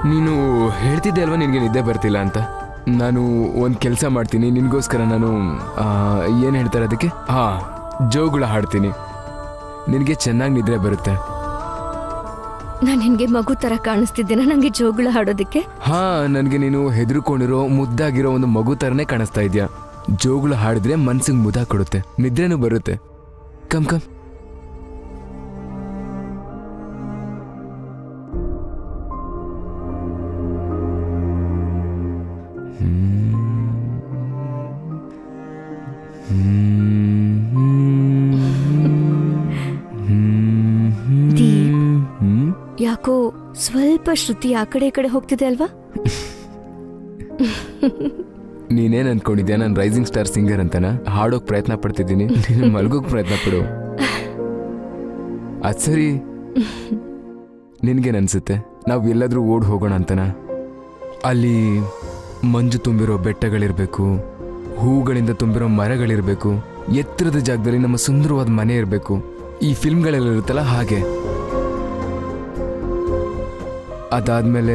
ನೀನು ಹೇಳ್ತಿದ್ದೆ ಅಲ್ವಾ ನಿನಗೆ ನಿದ್ದೆ ಬರ್ತಿಲ್ಲ ಅಂತ ನಾನು ಒಂದು ಕೆಲಸ ಮಾಡ್ತೀನಿ ನಿನಗೋಸ್ಕರ ನಾನು ಏನು ಹೇಳ್ತಾರೆ ಅದಕ್ಕೆ ಹಾಂ ಜೋಗುಳ ಹಾಡ್ತೀನಿ ನಿನಗೆ ಚೆನ್ನಾಗಿ ನಿದ್ರೆ ಬರುತ್ತೆ ನಾನು ನಿನ್ಗೆ ಮಗು ತರ ಕಾಣಿಸ್ತಿದ್ದೇನೆ ನಂಗೆ ಜೋಗುಳ ಹಾಡೋದಕ್ಕೆ ಹಾ ನನಗೆ ನೀನು ಹೆದರ್ಕೊಂಡಿರೋ ಮುದ್ದಾಗಿರೋ ಒಂದು ಮಗು ಥರನೇ ಕಾಣಿಸ್ತಾ ಇದೆಯಾ ಜೋಗುಳ ಹಾಡಿದ್ರೆ ಮನ್ಸಿಗೆ ಮುದ ಕೊಡುತ್ತೆ ನಿದ್ರೆನೂ ಬರುತ್ತೆ ಕಮ್ ಕಮ್ ದೀಪ್ ಯಾಕೋ ಸ್ವಲ್ಪ ಶ್ರುತಿ ಆ ಕಡೆ ಈ ಕಡೆ ಹೋಗ್ತಿದೆ ಅಲ್ವಾ ನೀನೇನ್ ಅನ್ಕೊಂಡಿದ್ಯಾ ನಾನು ರೈಸಿಂಗ್ ಸ್ಟಾರ್ ಸಿಂಗರ್ ಅಂತನ ಹಾಡೋಕ್ ಪ್ರಯತ್ನ ಪಡ್ತಿದ್ದೀನಿ ನೀನು ಮಲ್ಗೋಕ್ ಪ್ರಯತ್ನ ಪಡು ಅದ್ ಸರಿ ನಿನ್ಗೇನ್ ಅನ್ಸುತ್ತೆ ನಾವು ಎಲ್ಲಾದ್ರೂ ಓಡ್ ಹೋಗೋಣ ಅಂತನ ಅಲ್ಲಿ ಮಂಜು ತುಂಬಿರೋ ಬೆಟ್ಟಗಳಿರ್ಬೇಕು ಹೂಗಳಿಂದ ತುಂಬಿರೋ ಮರಗಳಿರ್ಬೇಕು ಎತ್ತರದ ಜಾಗದಲ್ಲಿ ನಮ್ಮ ಸುಂದರವಾದ ಮನೆ ಇರಬೇಕು ಈ ಫಿಲ್ಮ್ಗಳೆಲ್ಲ ಇರುತ್ತಲ್ಲ ಹಾಗೆ ಅದಾದ್ಮೇಲೆ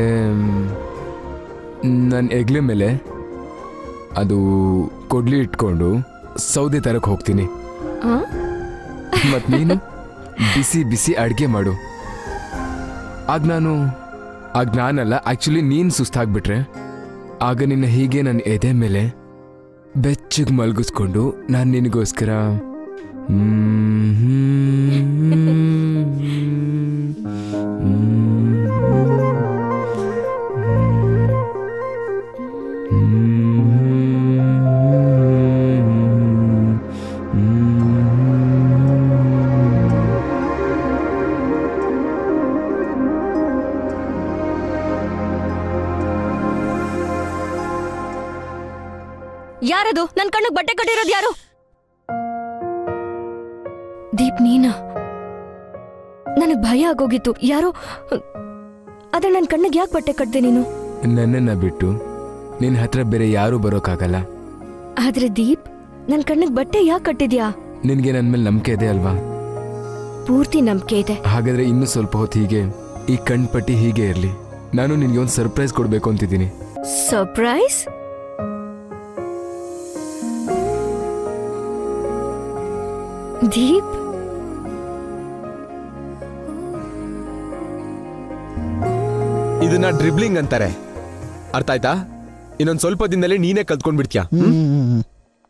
ನನ್ನ ಹೆಗ್ಲೆ ಮೇಲೆ ಅದು ಕೊಡ್ಲಿ ಇಟ್ಕೊಂಡು ಸೌದೆ ತರಕ್ಕೆ ಹೋಗ್ತೀನಿ ಆ? ಮತ್ ನೀನು ಬಿಸಿ ಬಿಸಿ ಅಡ್ಗೆ ಮಾಡು ಆಗ ನಾನು ಆಗ ನಾನಲ್ಲ ಆಕ್ಚುಲಿ ನೀನ್ ಸುಸ್ತಾಗ್ಬಿಟ್ರೆ ಆಗ ನಿನ್ನ ಹೀಗೆ ನನ್ನ ಎದೆ ಮೇಲೆ ಬೆಚ್ಚಗೆ ಮಲಗಿಸ್ಕೊಂಡು ನಾನು ನಿನಗೋಸ್ಕರ ಹ್ಮ್, ಯಾರದು ನನ್ ಕಣ್ಣಿಗೆ ಬಟ್ಟೆ ಕಟ್ಟಿರೋದು ಯಾರು ದೀಪ್ ನೀನಾ ನನಗ್ ಭಯ ಆಗೋಗಿತ್ತು ಯಾರೋ ಆದ್ರೆ ನನ್ ಕಣ್ಣಿಗೆ ಯಾಕೆ ಬಟ್ಟೆ ಕಟ್ದೆ ನೀನು ನನ್ನನ್ನ ಬಿಟ್ಟು ನಿನ್ನ ಹತ್ರ ಬೇರೆ ಯಾರೂ ಬರೋಕ್ಕಾಗಲ್ಲ ಆದ್ರೆ ದೀಪ್ ನನ್ ಕಣ್ಣಿಗೆ ಬಟ್ಟೆ ಯಾಕೆ ಕಟ್ಟಿದ್ಯಾ ನಿನಗೆ ನನ್ನ ಮೇಲೆ ನಂಬಿಕೆ ಇದೆ ಅಲ್ವಾ ಪೂರ್ತಿ ನಂಬಿಕೆ ಇದೆ ಹಾಗಾದ್ರೆ ಇನ್ನೂ ಸ್ವಲ್ಪ ಹೊತ್ತು ಹೀಗೆ ಈ ಕಣ್ಪಟ್ಟಿ ಹೀಗೆ ಇರಲಿ ನಾನು ನಿನಗೆ ಒಂದು ಸರ್ಪ್ರೈಸ್ ಕೊಡಬೇಕು ಅಂತಿದ್ದೀನಿ ಸರ್ಪ್ರೈಸ್ ದೀಪ್ ಇದನ್ನ ಡ್ರಿಬ್ಲಿಂಗ್ ಅಂತಾರೆ ಅರ್ಥ ಆಯ್ತಾ ಇನ್ನೊಂದ್ ಸ್ವಲ್ಪ ದಿನದಲ್ಲಿ ನೀನೇ ಕಲ್ತ್ಕೊಂಡ್ಬಿಡ್ತೀಯ ಹ್ಮ್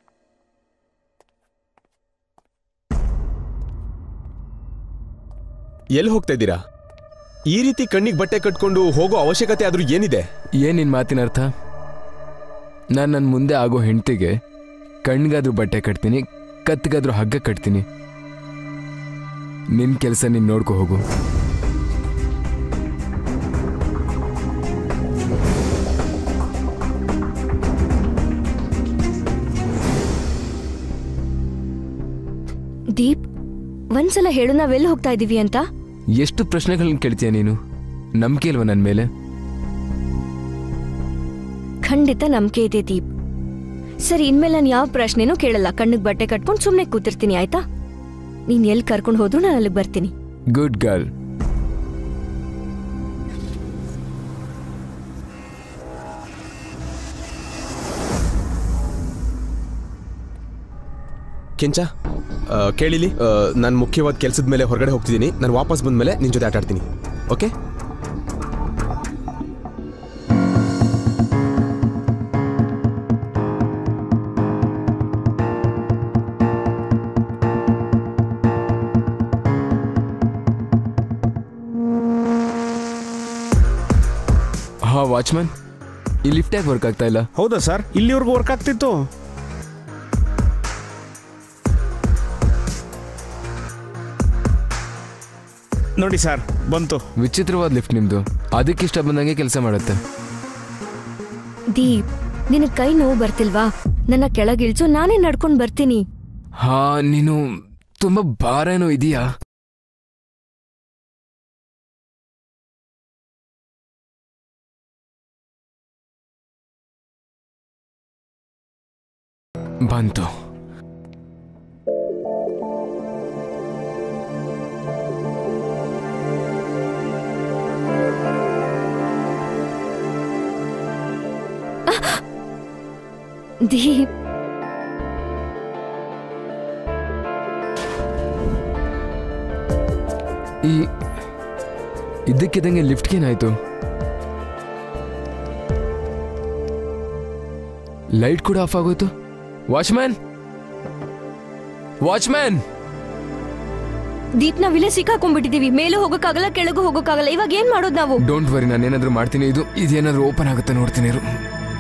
ಎಲ್ಲಿ ಹೋಗ್ತಾ ಇದ್ದೀರಾ ಈ ರೀತಿ ಕಣ್ಣಿಗೆ ಬಟ್ಟೆ ಕಟ್ಕೊಂಡು ಹೋಗೋ ಅವಶ್ಯಕತೆ ಆದ್ರೂ ಏನಿದೆ ಏನ್ ನಿನ್ ಮಾತಿನ ಅರ್ಥ ನಾನು ನನ್ನ ಮುಂದೆ ಆಗೋ ಹೆಂಡ್ತಿಗೆ ಕಣ್ಗಾದ್ರೂ ಬಟ್ಟೆ ಕಟ್ತೀನಿ ಕತ್ಗಾದ್ರೂ ಹಗ್ಗ ಕಟ್ತೀನಿ ನಿನ್ ಕೆಲಸ ನೀನ್ ನೋಡ್ಕೊ ಹೋಗು ದೀಪ್ ಒಂದ್ಸಲ ಹೇಳು ನಾವೆಲ್ಲ ಹೋಗ್ತಾ ಇದೀವಿ ಅಂತ ಎಷ್ಟು ಪ್ರಶ್ನೆಗಳನ್ನ ಕೇಳ್ತೀಯ ನೀನು ನಂಬಿಕೆ ಇಲ್ವಾ ನನ್ನ ಮೇಲೆ ಖಂಡಿತ ನಂಬಿಕೆ ಇದೆ ದೀಪ್ ಸರಿ ಇನ್ಮೇಲೆ ನಾನು ಯಾವ ಪ್ರಶ್ನೆನೂ ಕೇಳಲ್ಲ ಕಣ್ಣಿಗೆ ಬಟ್ಟೆ ಕಟ್ಕೊಂಡು ಸುಮ್ಮನೆ ಕೂತಿರ್ತೀನಿ ಆಯ್ತಾ ನೀನ್ ಎಲ್ಲಿ ಕರ್ಕೊಂಡು ಹೋದ್ರು ನಾನು ಅಲ್ಲಿಗೆ ಬರ್ತೀನಿ ಗುಡ್ ಗರ್ಲ್ ಕೆಂಚ ಆ, ಕೇಳಿಲಿ ನಾನು ಮುಖ್ಯವಾದ ಕೆಲಸದ ಮೇಲೆ ಹೊರಗಡೆ ಹೋಗ್ತಿದ್ದೀನಿ ನಾನು ವಾಪಸ್ ಬಂದ್ಮೇಲೆ ನಿನ್ ಜೊತೆ ಆಟ ಆಡ್ತೀನಿ ಓಕೆ ಹಾ ವಾಚ್ಮನ್ ಈ ಲಿಫ್ಟ್ ಯಾಕೆ ವರ್ಕ್ ಆಗ್ತಾ ಇಲ್ಲ ಹೌದಾ ಸರ್ ಇಲ್ಲಿವರೆಗೂ ವರ್ಕ್ ಆಗ್ತಿತ್ತು ನೋಡಿ ಸರ್ ಬಂತು ವಿಚಿತ್ರವಾದ ಲಿಫ್ಟ್ ನಿಮ್ದು ಅದಕ್ಕೆ ಇಷ್ಟ ಬಂದಂಗೆ ಕೆಲಸ ಮಾಡುತ್ತೆ ದೀಪ್ ನಿನಗ್ ಕೈ ನೋವು ಬರ್ತಿಲ್ವಾ ನನ್ನ ಕೆಳಗಿಳ್ಸು ನಾನೇ ನಡ್ಕೊಂಡು ಬರ್ತೀನಿ ಹಾ ನೀನು ತುಂಬಾ ಭಾರ ಏನೋ ಇದೆಯಾ ಬಂತು ದೀಪ್ ಈ ಇದ್ದಕ್ಕಿದ್ದಂಗೆ ಲಿಫ್ಟ್ಗೇನಾಯ್ತು ಲೈಟ್ ಕೂಡ ಆಫ್ ಆಗೋಯ್ತು ವಾಚ್ಮ್ಯಾನ್ ವಾಚ್ಮ್ಯಾನ್ ದೀಪ್ ನಾವಿಲ್ಲೇ ಸಿಕ್ಕಾಕೊಂಡ್ಬಿಟ್ಟಿದೀವಿ ಮೇಲೂ ಹೋಗೋಕ್ಕಾಗಲ್ಲ ಕೆಳಗೂ ಹೋಗೋಕ್ಕಾಗಲ್ಲ ಇವಾಗ ಏನ್ ಮಾಡೋದು ನಾವು ಡೋಂಟ್ ವರಿ ನಾನು ಏನಾದರೂ ಮಾಡ್ತೀನಿ ಇದು ಇದೇನಾದ್ರೂ ಓಪನ್ ಆಗುತ್ತೆ ನೋಡ್ತೀನಿ ಇರು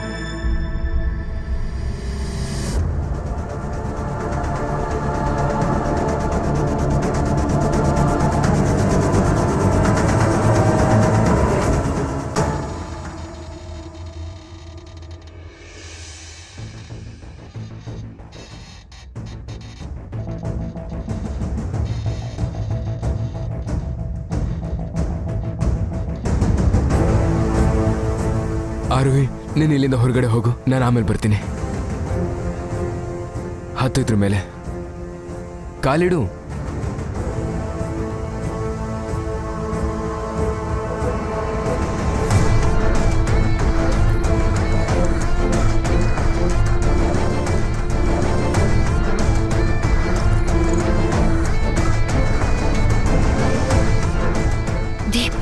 ಆರೋಹಿ ನೀನು ಇಲ್ಲಿಂದ ಹೊರಗಡೆ ಹೋಗು ನಾನು ಆಮೇಲೆ ಬರ್ತೀನಿ ಹತ್ತು ಇದ್ರ ಮೇಲೆ ಕಾಲಿಡು ದೀಪ್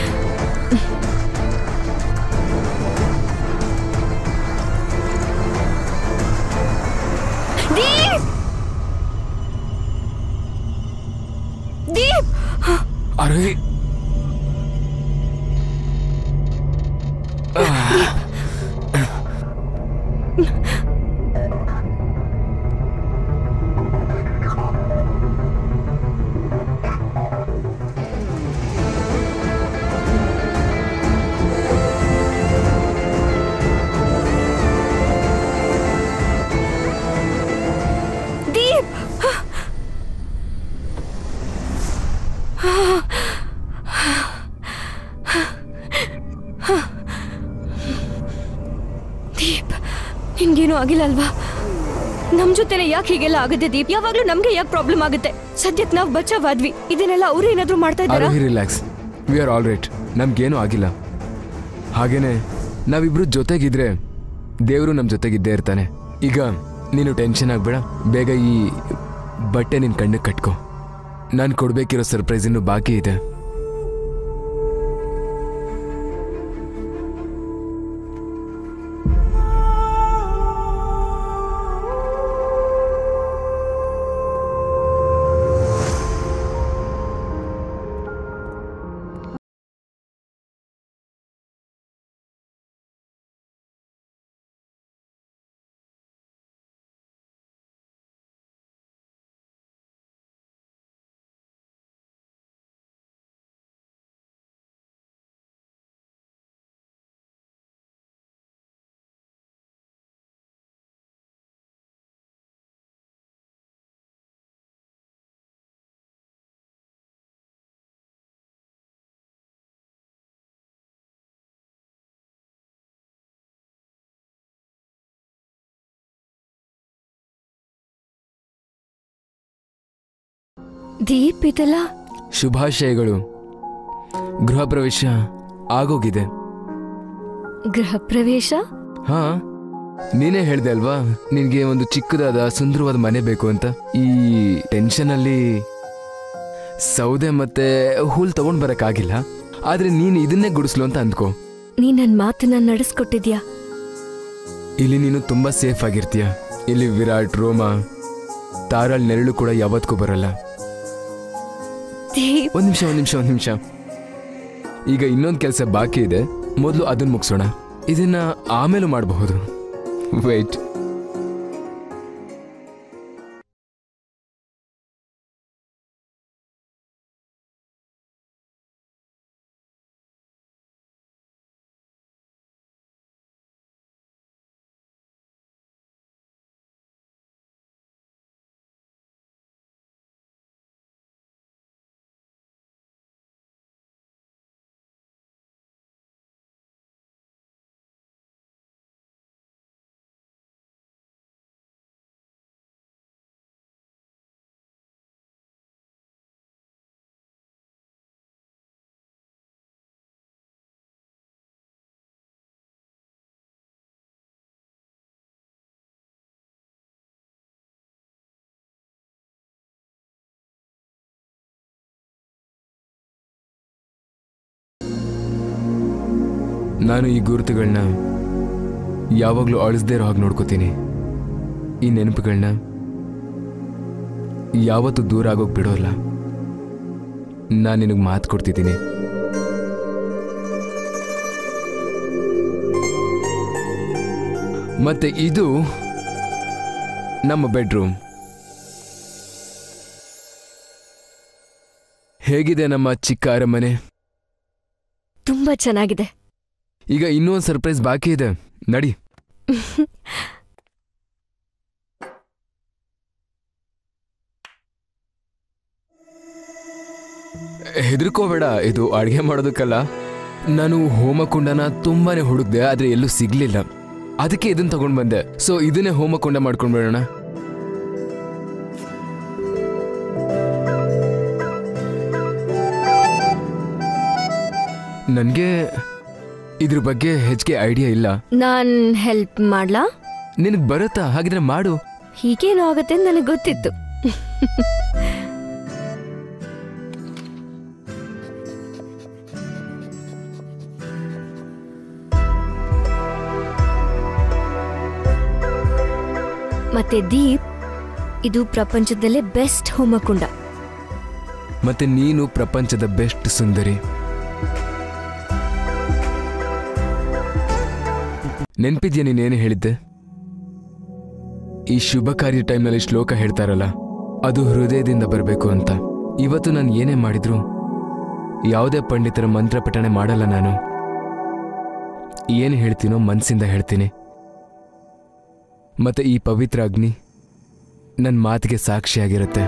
ದೀಪ್ ದೀಪ್ ಆರೋಹಿ ದೀಪ್ ದೀಪ್ ನಿನ್ಗೇನು ಆಗಿಲ್ಲ ಅಲ್ವಾ ನಮ್ ಜೊತೆನೆ ಯಾಕೆ ಹೀಗೆಲ್ಲ ಆಗುತ್ತೆ ದೀಪ್ ಯಾವಾಗ್ಲೂ ನಮ್ಗೆ ಯಾಕೆ ಪ್ರಾಬ್ಲಮ್ ಆಗುತ್ತೆ ಸದ್ಯಕ್ಕೆ ನಾವ್ ಬಚಾವಾದ್ವಿ ಇದನ್ನೆಲ್ಲ ಅವ್ರು ಏನಾದ್ರೂ ಮಾಡ್ತಾ ಇದ್ದಾರಾ Aarohi relax we are all right ನಮ್ಗೇನು ಆಗಿಲ್ಲ ಹಾಗೇನೆ ನಾವಿಬ್ರು ಜೊತೆಗಿದ್ರೆ ದೇವರು ನಮ್ಮ ಜೊತೆಗಿದ್ದೇ ಇರ್ತಾನೆ ಈಗ ನೀನು ಟೆನ್ಷನ್ ಆಗಬೇಡ ಬೇಗ ಈ ಬಟ್ಟೆ ನಿನ್ನ ಕಣ್ಣಿಗೆ ಕಟ್ಕೋ ನಾನು ಕೊಡ್ಬೇಕಿರೋ ಸರ್ಪ್ರೈಸ್ ಇನ್ನು ಬಾಕಿ ಇದೆ ದೀಪ್ ಇದೆಲ್ಲ ಶುಭಾಶಯಗಳು ಗೃಹ ಪ್ರವೇಶ ಆಗೋಗಿದೆ ಗೃಹ ಪ್ರವೇಶ ಹಾ ನೀನೇ ಹೇಳ್ದೆ ಅಲ್ವಾ ನಿನ್ಗೆ ಒಂದು ಚಿಕ್ಕದಾದ ಸುಂದರವಾದ ಮನೆ ಬೇಕು ಅಂತ ಈ ಟೆನ್ಷನ್ ಅಲ್ಲಿ ಸೌದೆ ಮತ್ತೆ ಹುಲ್ ತಗೊಂಡ್ ಬರಕ್ಕಾಗಿಲ್ಲ ಆದ್ರೆ ನೀನು ಇದನ್ನೇ ಗುಡಿಸ್ಲು ಅಂತ ಅಂದ್ಕೋ ನೀ ನನ್ ಮಾತನ್ನ ನಡೆಸ್ಕೊಟ್ಟಿದ್ಯಾ ಇಲ್ಲಿ ನೀನು ತುಂಬಾ ಸೇಫ್ ಆಗಿರ್ತೀಯ ಇಲ್ಲಿ ವಿರಾಟ್ ರೋಮ ತಾರಾಳ್ ನೆರಳು ಕೂಡ ಯಾವತ್ತೂ ಬರಲ್ಲ ದೀಪ್ ಒಂದ್ ನಿಮಿಷ ಒಂದ್ ನಿಮಿಷ ಒಂದ್ ನಿಮಿಷ ಈಗ ಇನ್ನೊಂದು ಕೆಲಸ ಬಾಕಿ ಇದೆ ಮೊದಲು ಅದನ್ನ ಮುಗಿಸೋಣ ಇದನ್ನ ಆಮೇಲೆ ಮಾಡಬಹುದು ವೇಟ್ ನಾನು ಈ ಗುರುತುಗಳನ್ನ ಯಾವಾಗಲೂ ಅಳಿಸ್ದೇ ಇರೋ ಹಾಗೆ ನೋಡ್ಕೋತೀನಿ ಈ ನೆನಪುಗಳನ್ನ ಯಾವತ್ತೂ ದೂರ ಆಗೋಗಿ ಬಿಡೋಲ್ಲ ನಾನು ನಿನಗೆ ಮಾತು ಕೊಡ್ತಿದ್ದೀನಿ ಮತ್ತೆ ಇದು ನಮ್ಮ ಬೆಡ್ರೂಮ್ ಹೇಗಿದೆ ನಮ್ಮ ಚಿಕ್ಕ ಅರಮನೆ ತುಂಬಾ ಚೆನ್ನಾಗಿದೆ ಈಗ ಇನ್ನೂ ಒಂದು ಸರ್ಪ್ರೈಸ್ ಬಾಕಿ ಇದೆ ನಡಿ ಹೆದರ್ಕೋಬೇಡ ಇದು ಅಡುಗೆ ಮಾಡೋದಕ್ಕಲ್ಲ ನಾನು ಹೋಮಕುಂಡನ ತುಂಬಾನೇ ಹುಡುಕ್ದೆ ಆದ್ರೆ ಎಲ್ಲೂ ಸಿಗ್ಲಿಲ್ಲ ಅದಕ್ಕೆ ಇದನ್ನ ತಗೊಂಡ್ ಬಂದೆ ಸೊ ಇದನ್ನೇ ಹೋಮಕುಂಡ ಮಾಡ್ಕೊಂಡ್ಬಿಡೋಣ ನನಗೆ ಇದ್ರ ಬಗ್ಗೆ ಹೆಚ್ಚಿಗೆ ಐಡಿಯಾ ಇಲ್ಲ ನಾನ್ ಹೆಲ್ಪ್ ಮಾಡ್ಲಾ ನಿನಗೆ ಬರುತ್ತಾ ಹಾಗಿದ್ರೆ ಮಾಡು ಹೀಗೇನು ಆಗತ್ತೆ ಅಂತ ನನಗೆ ಗೊತ್ತಿತ್ತು ಮತ್ತೆ ದೀಪ್ ಇದು ಪ್ರಪಂಚದಲ್ಲೇ ಬೆಸ್ಟ್ ಹೋಮಕುಂಡ ಮತ್ತೆ ನೀನು ಪ್ರಪಂಚದ ಬೆಸ್ಟ್ ಸುಂದರಿ ನೆನ್ಪಿದ್ಯಾ ನೀನೇನು ಹೇಳಿದ್ದೆ ಈ ಶುಭ ಕಾರ್ಯ ಟೈಮ್ನಲ್ಲಿ ಶ್ಲೋಕ ಹೇಳ್ತಾರಲ್ಲ ಅದು ಹೃದಯದಿಂದ ಬರಬೇಕು ಅಂತ ಇವತ್ತು ನಾನು ಏನೇ ಮಾಡಿದ್ರು ಯಾವುದೇ ಪಂಡಿತರ ಮಂತ್ರ ಪಠಣೆ ಮಾಡಲ್ಲ ನಾನು ಏನು ಹೇಳ್ತೀನೋ ಮನಸ್ಸಿಂದ ಹೇಳ್ತೀನಿ ಮತ್ತೆ ಈ ಪವಿತ್ರ ಅಗ್ನಿ ನನ್ನ ಮಾತಿಗೆ ಸಾಕ್ಷಿಯಾಗಿರುತ್ತೆ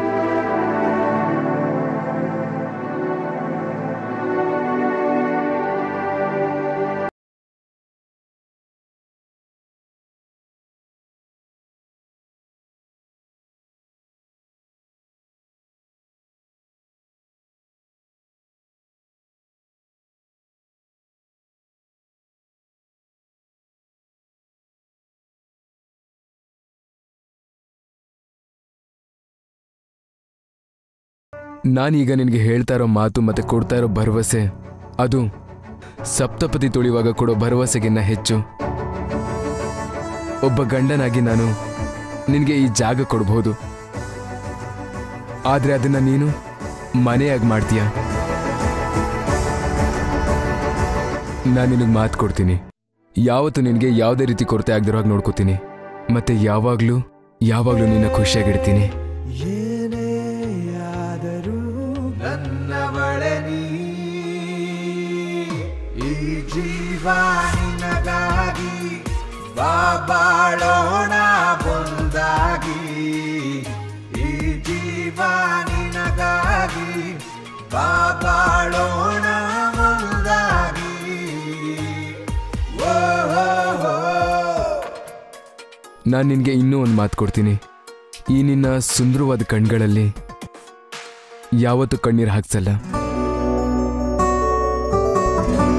ನಾನೀಗ ನಿನಗೆ ಹೇಳ್ತಾ ಇರೋ ಮಾತು ಮತ್ತೆ ಕೊಡ್ತಾ ಇರೋ ಭರವಸೆ ಅದು ಸಪ್ತಪದಿ ತುಳಿಯುವಾಗ ಕೊಡೋ ಭರವಸೆಗಿನ್ನ ಹೆಚ್ಚು ಒಬ್ಬ ಗಂಡನಾಗಿ ನಾನು ನಿನಗೆ ಈ ಜಾಗ ಕೊಡ್ಬೋದು ಆದ್ರೆ ಅದನ್ನ ನೀನು ಮನೆಯಾಗಿ ಮಾಡ್ತೀಯ ನಾನು ನಿನಗೆ ಮಾತು ಕೊಡ್ತೀನಿ ಯಾವತ್ತು ನಿನಗೆ ಯಾವುದೇ ರೀತಿ ಕೊರತೆ ಆಗದಿರೋ ಹಾಗೆ ನೋಡ್ಕೋತೀನಿ ಮತ್ತೆ ಯಾವಾಗಲೂ ಯಾವಾಗಲೂ ನಿನ್ನ ಖುಷಿಯಾಗಿಡ್ತೀನಿ ನನ್ನವಳೆ ನೀ ಈ ಜೀವ ನಿನಗಾಗಿ ಬಾ ಬಾಳೋಣ ಒಂದಾಗಿ ಈ ಜೀವ ನಿನಗಾಗಿ ಬಾ ಬಾಳೋಣ ಒಂದಾಗಿ ಓ ಹೋ ಹೋ ನಾನು ನಿನಗೆ ಇನ್ನೂ ಒಂದು ಮಾತು ಕೊಡ್ತೀನಿ ಈ ನಿನ್ನ ಸುಂದರವಾದ ಕಣ್ಗಳಲ್ಲಿ ಯಾವತ್ತೂ ಕಣ್ಣೀರು ಹಾಕ್ಸಲ್ಲ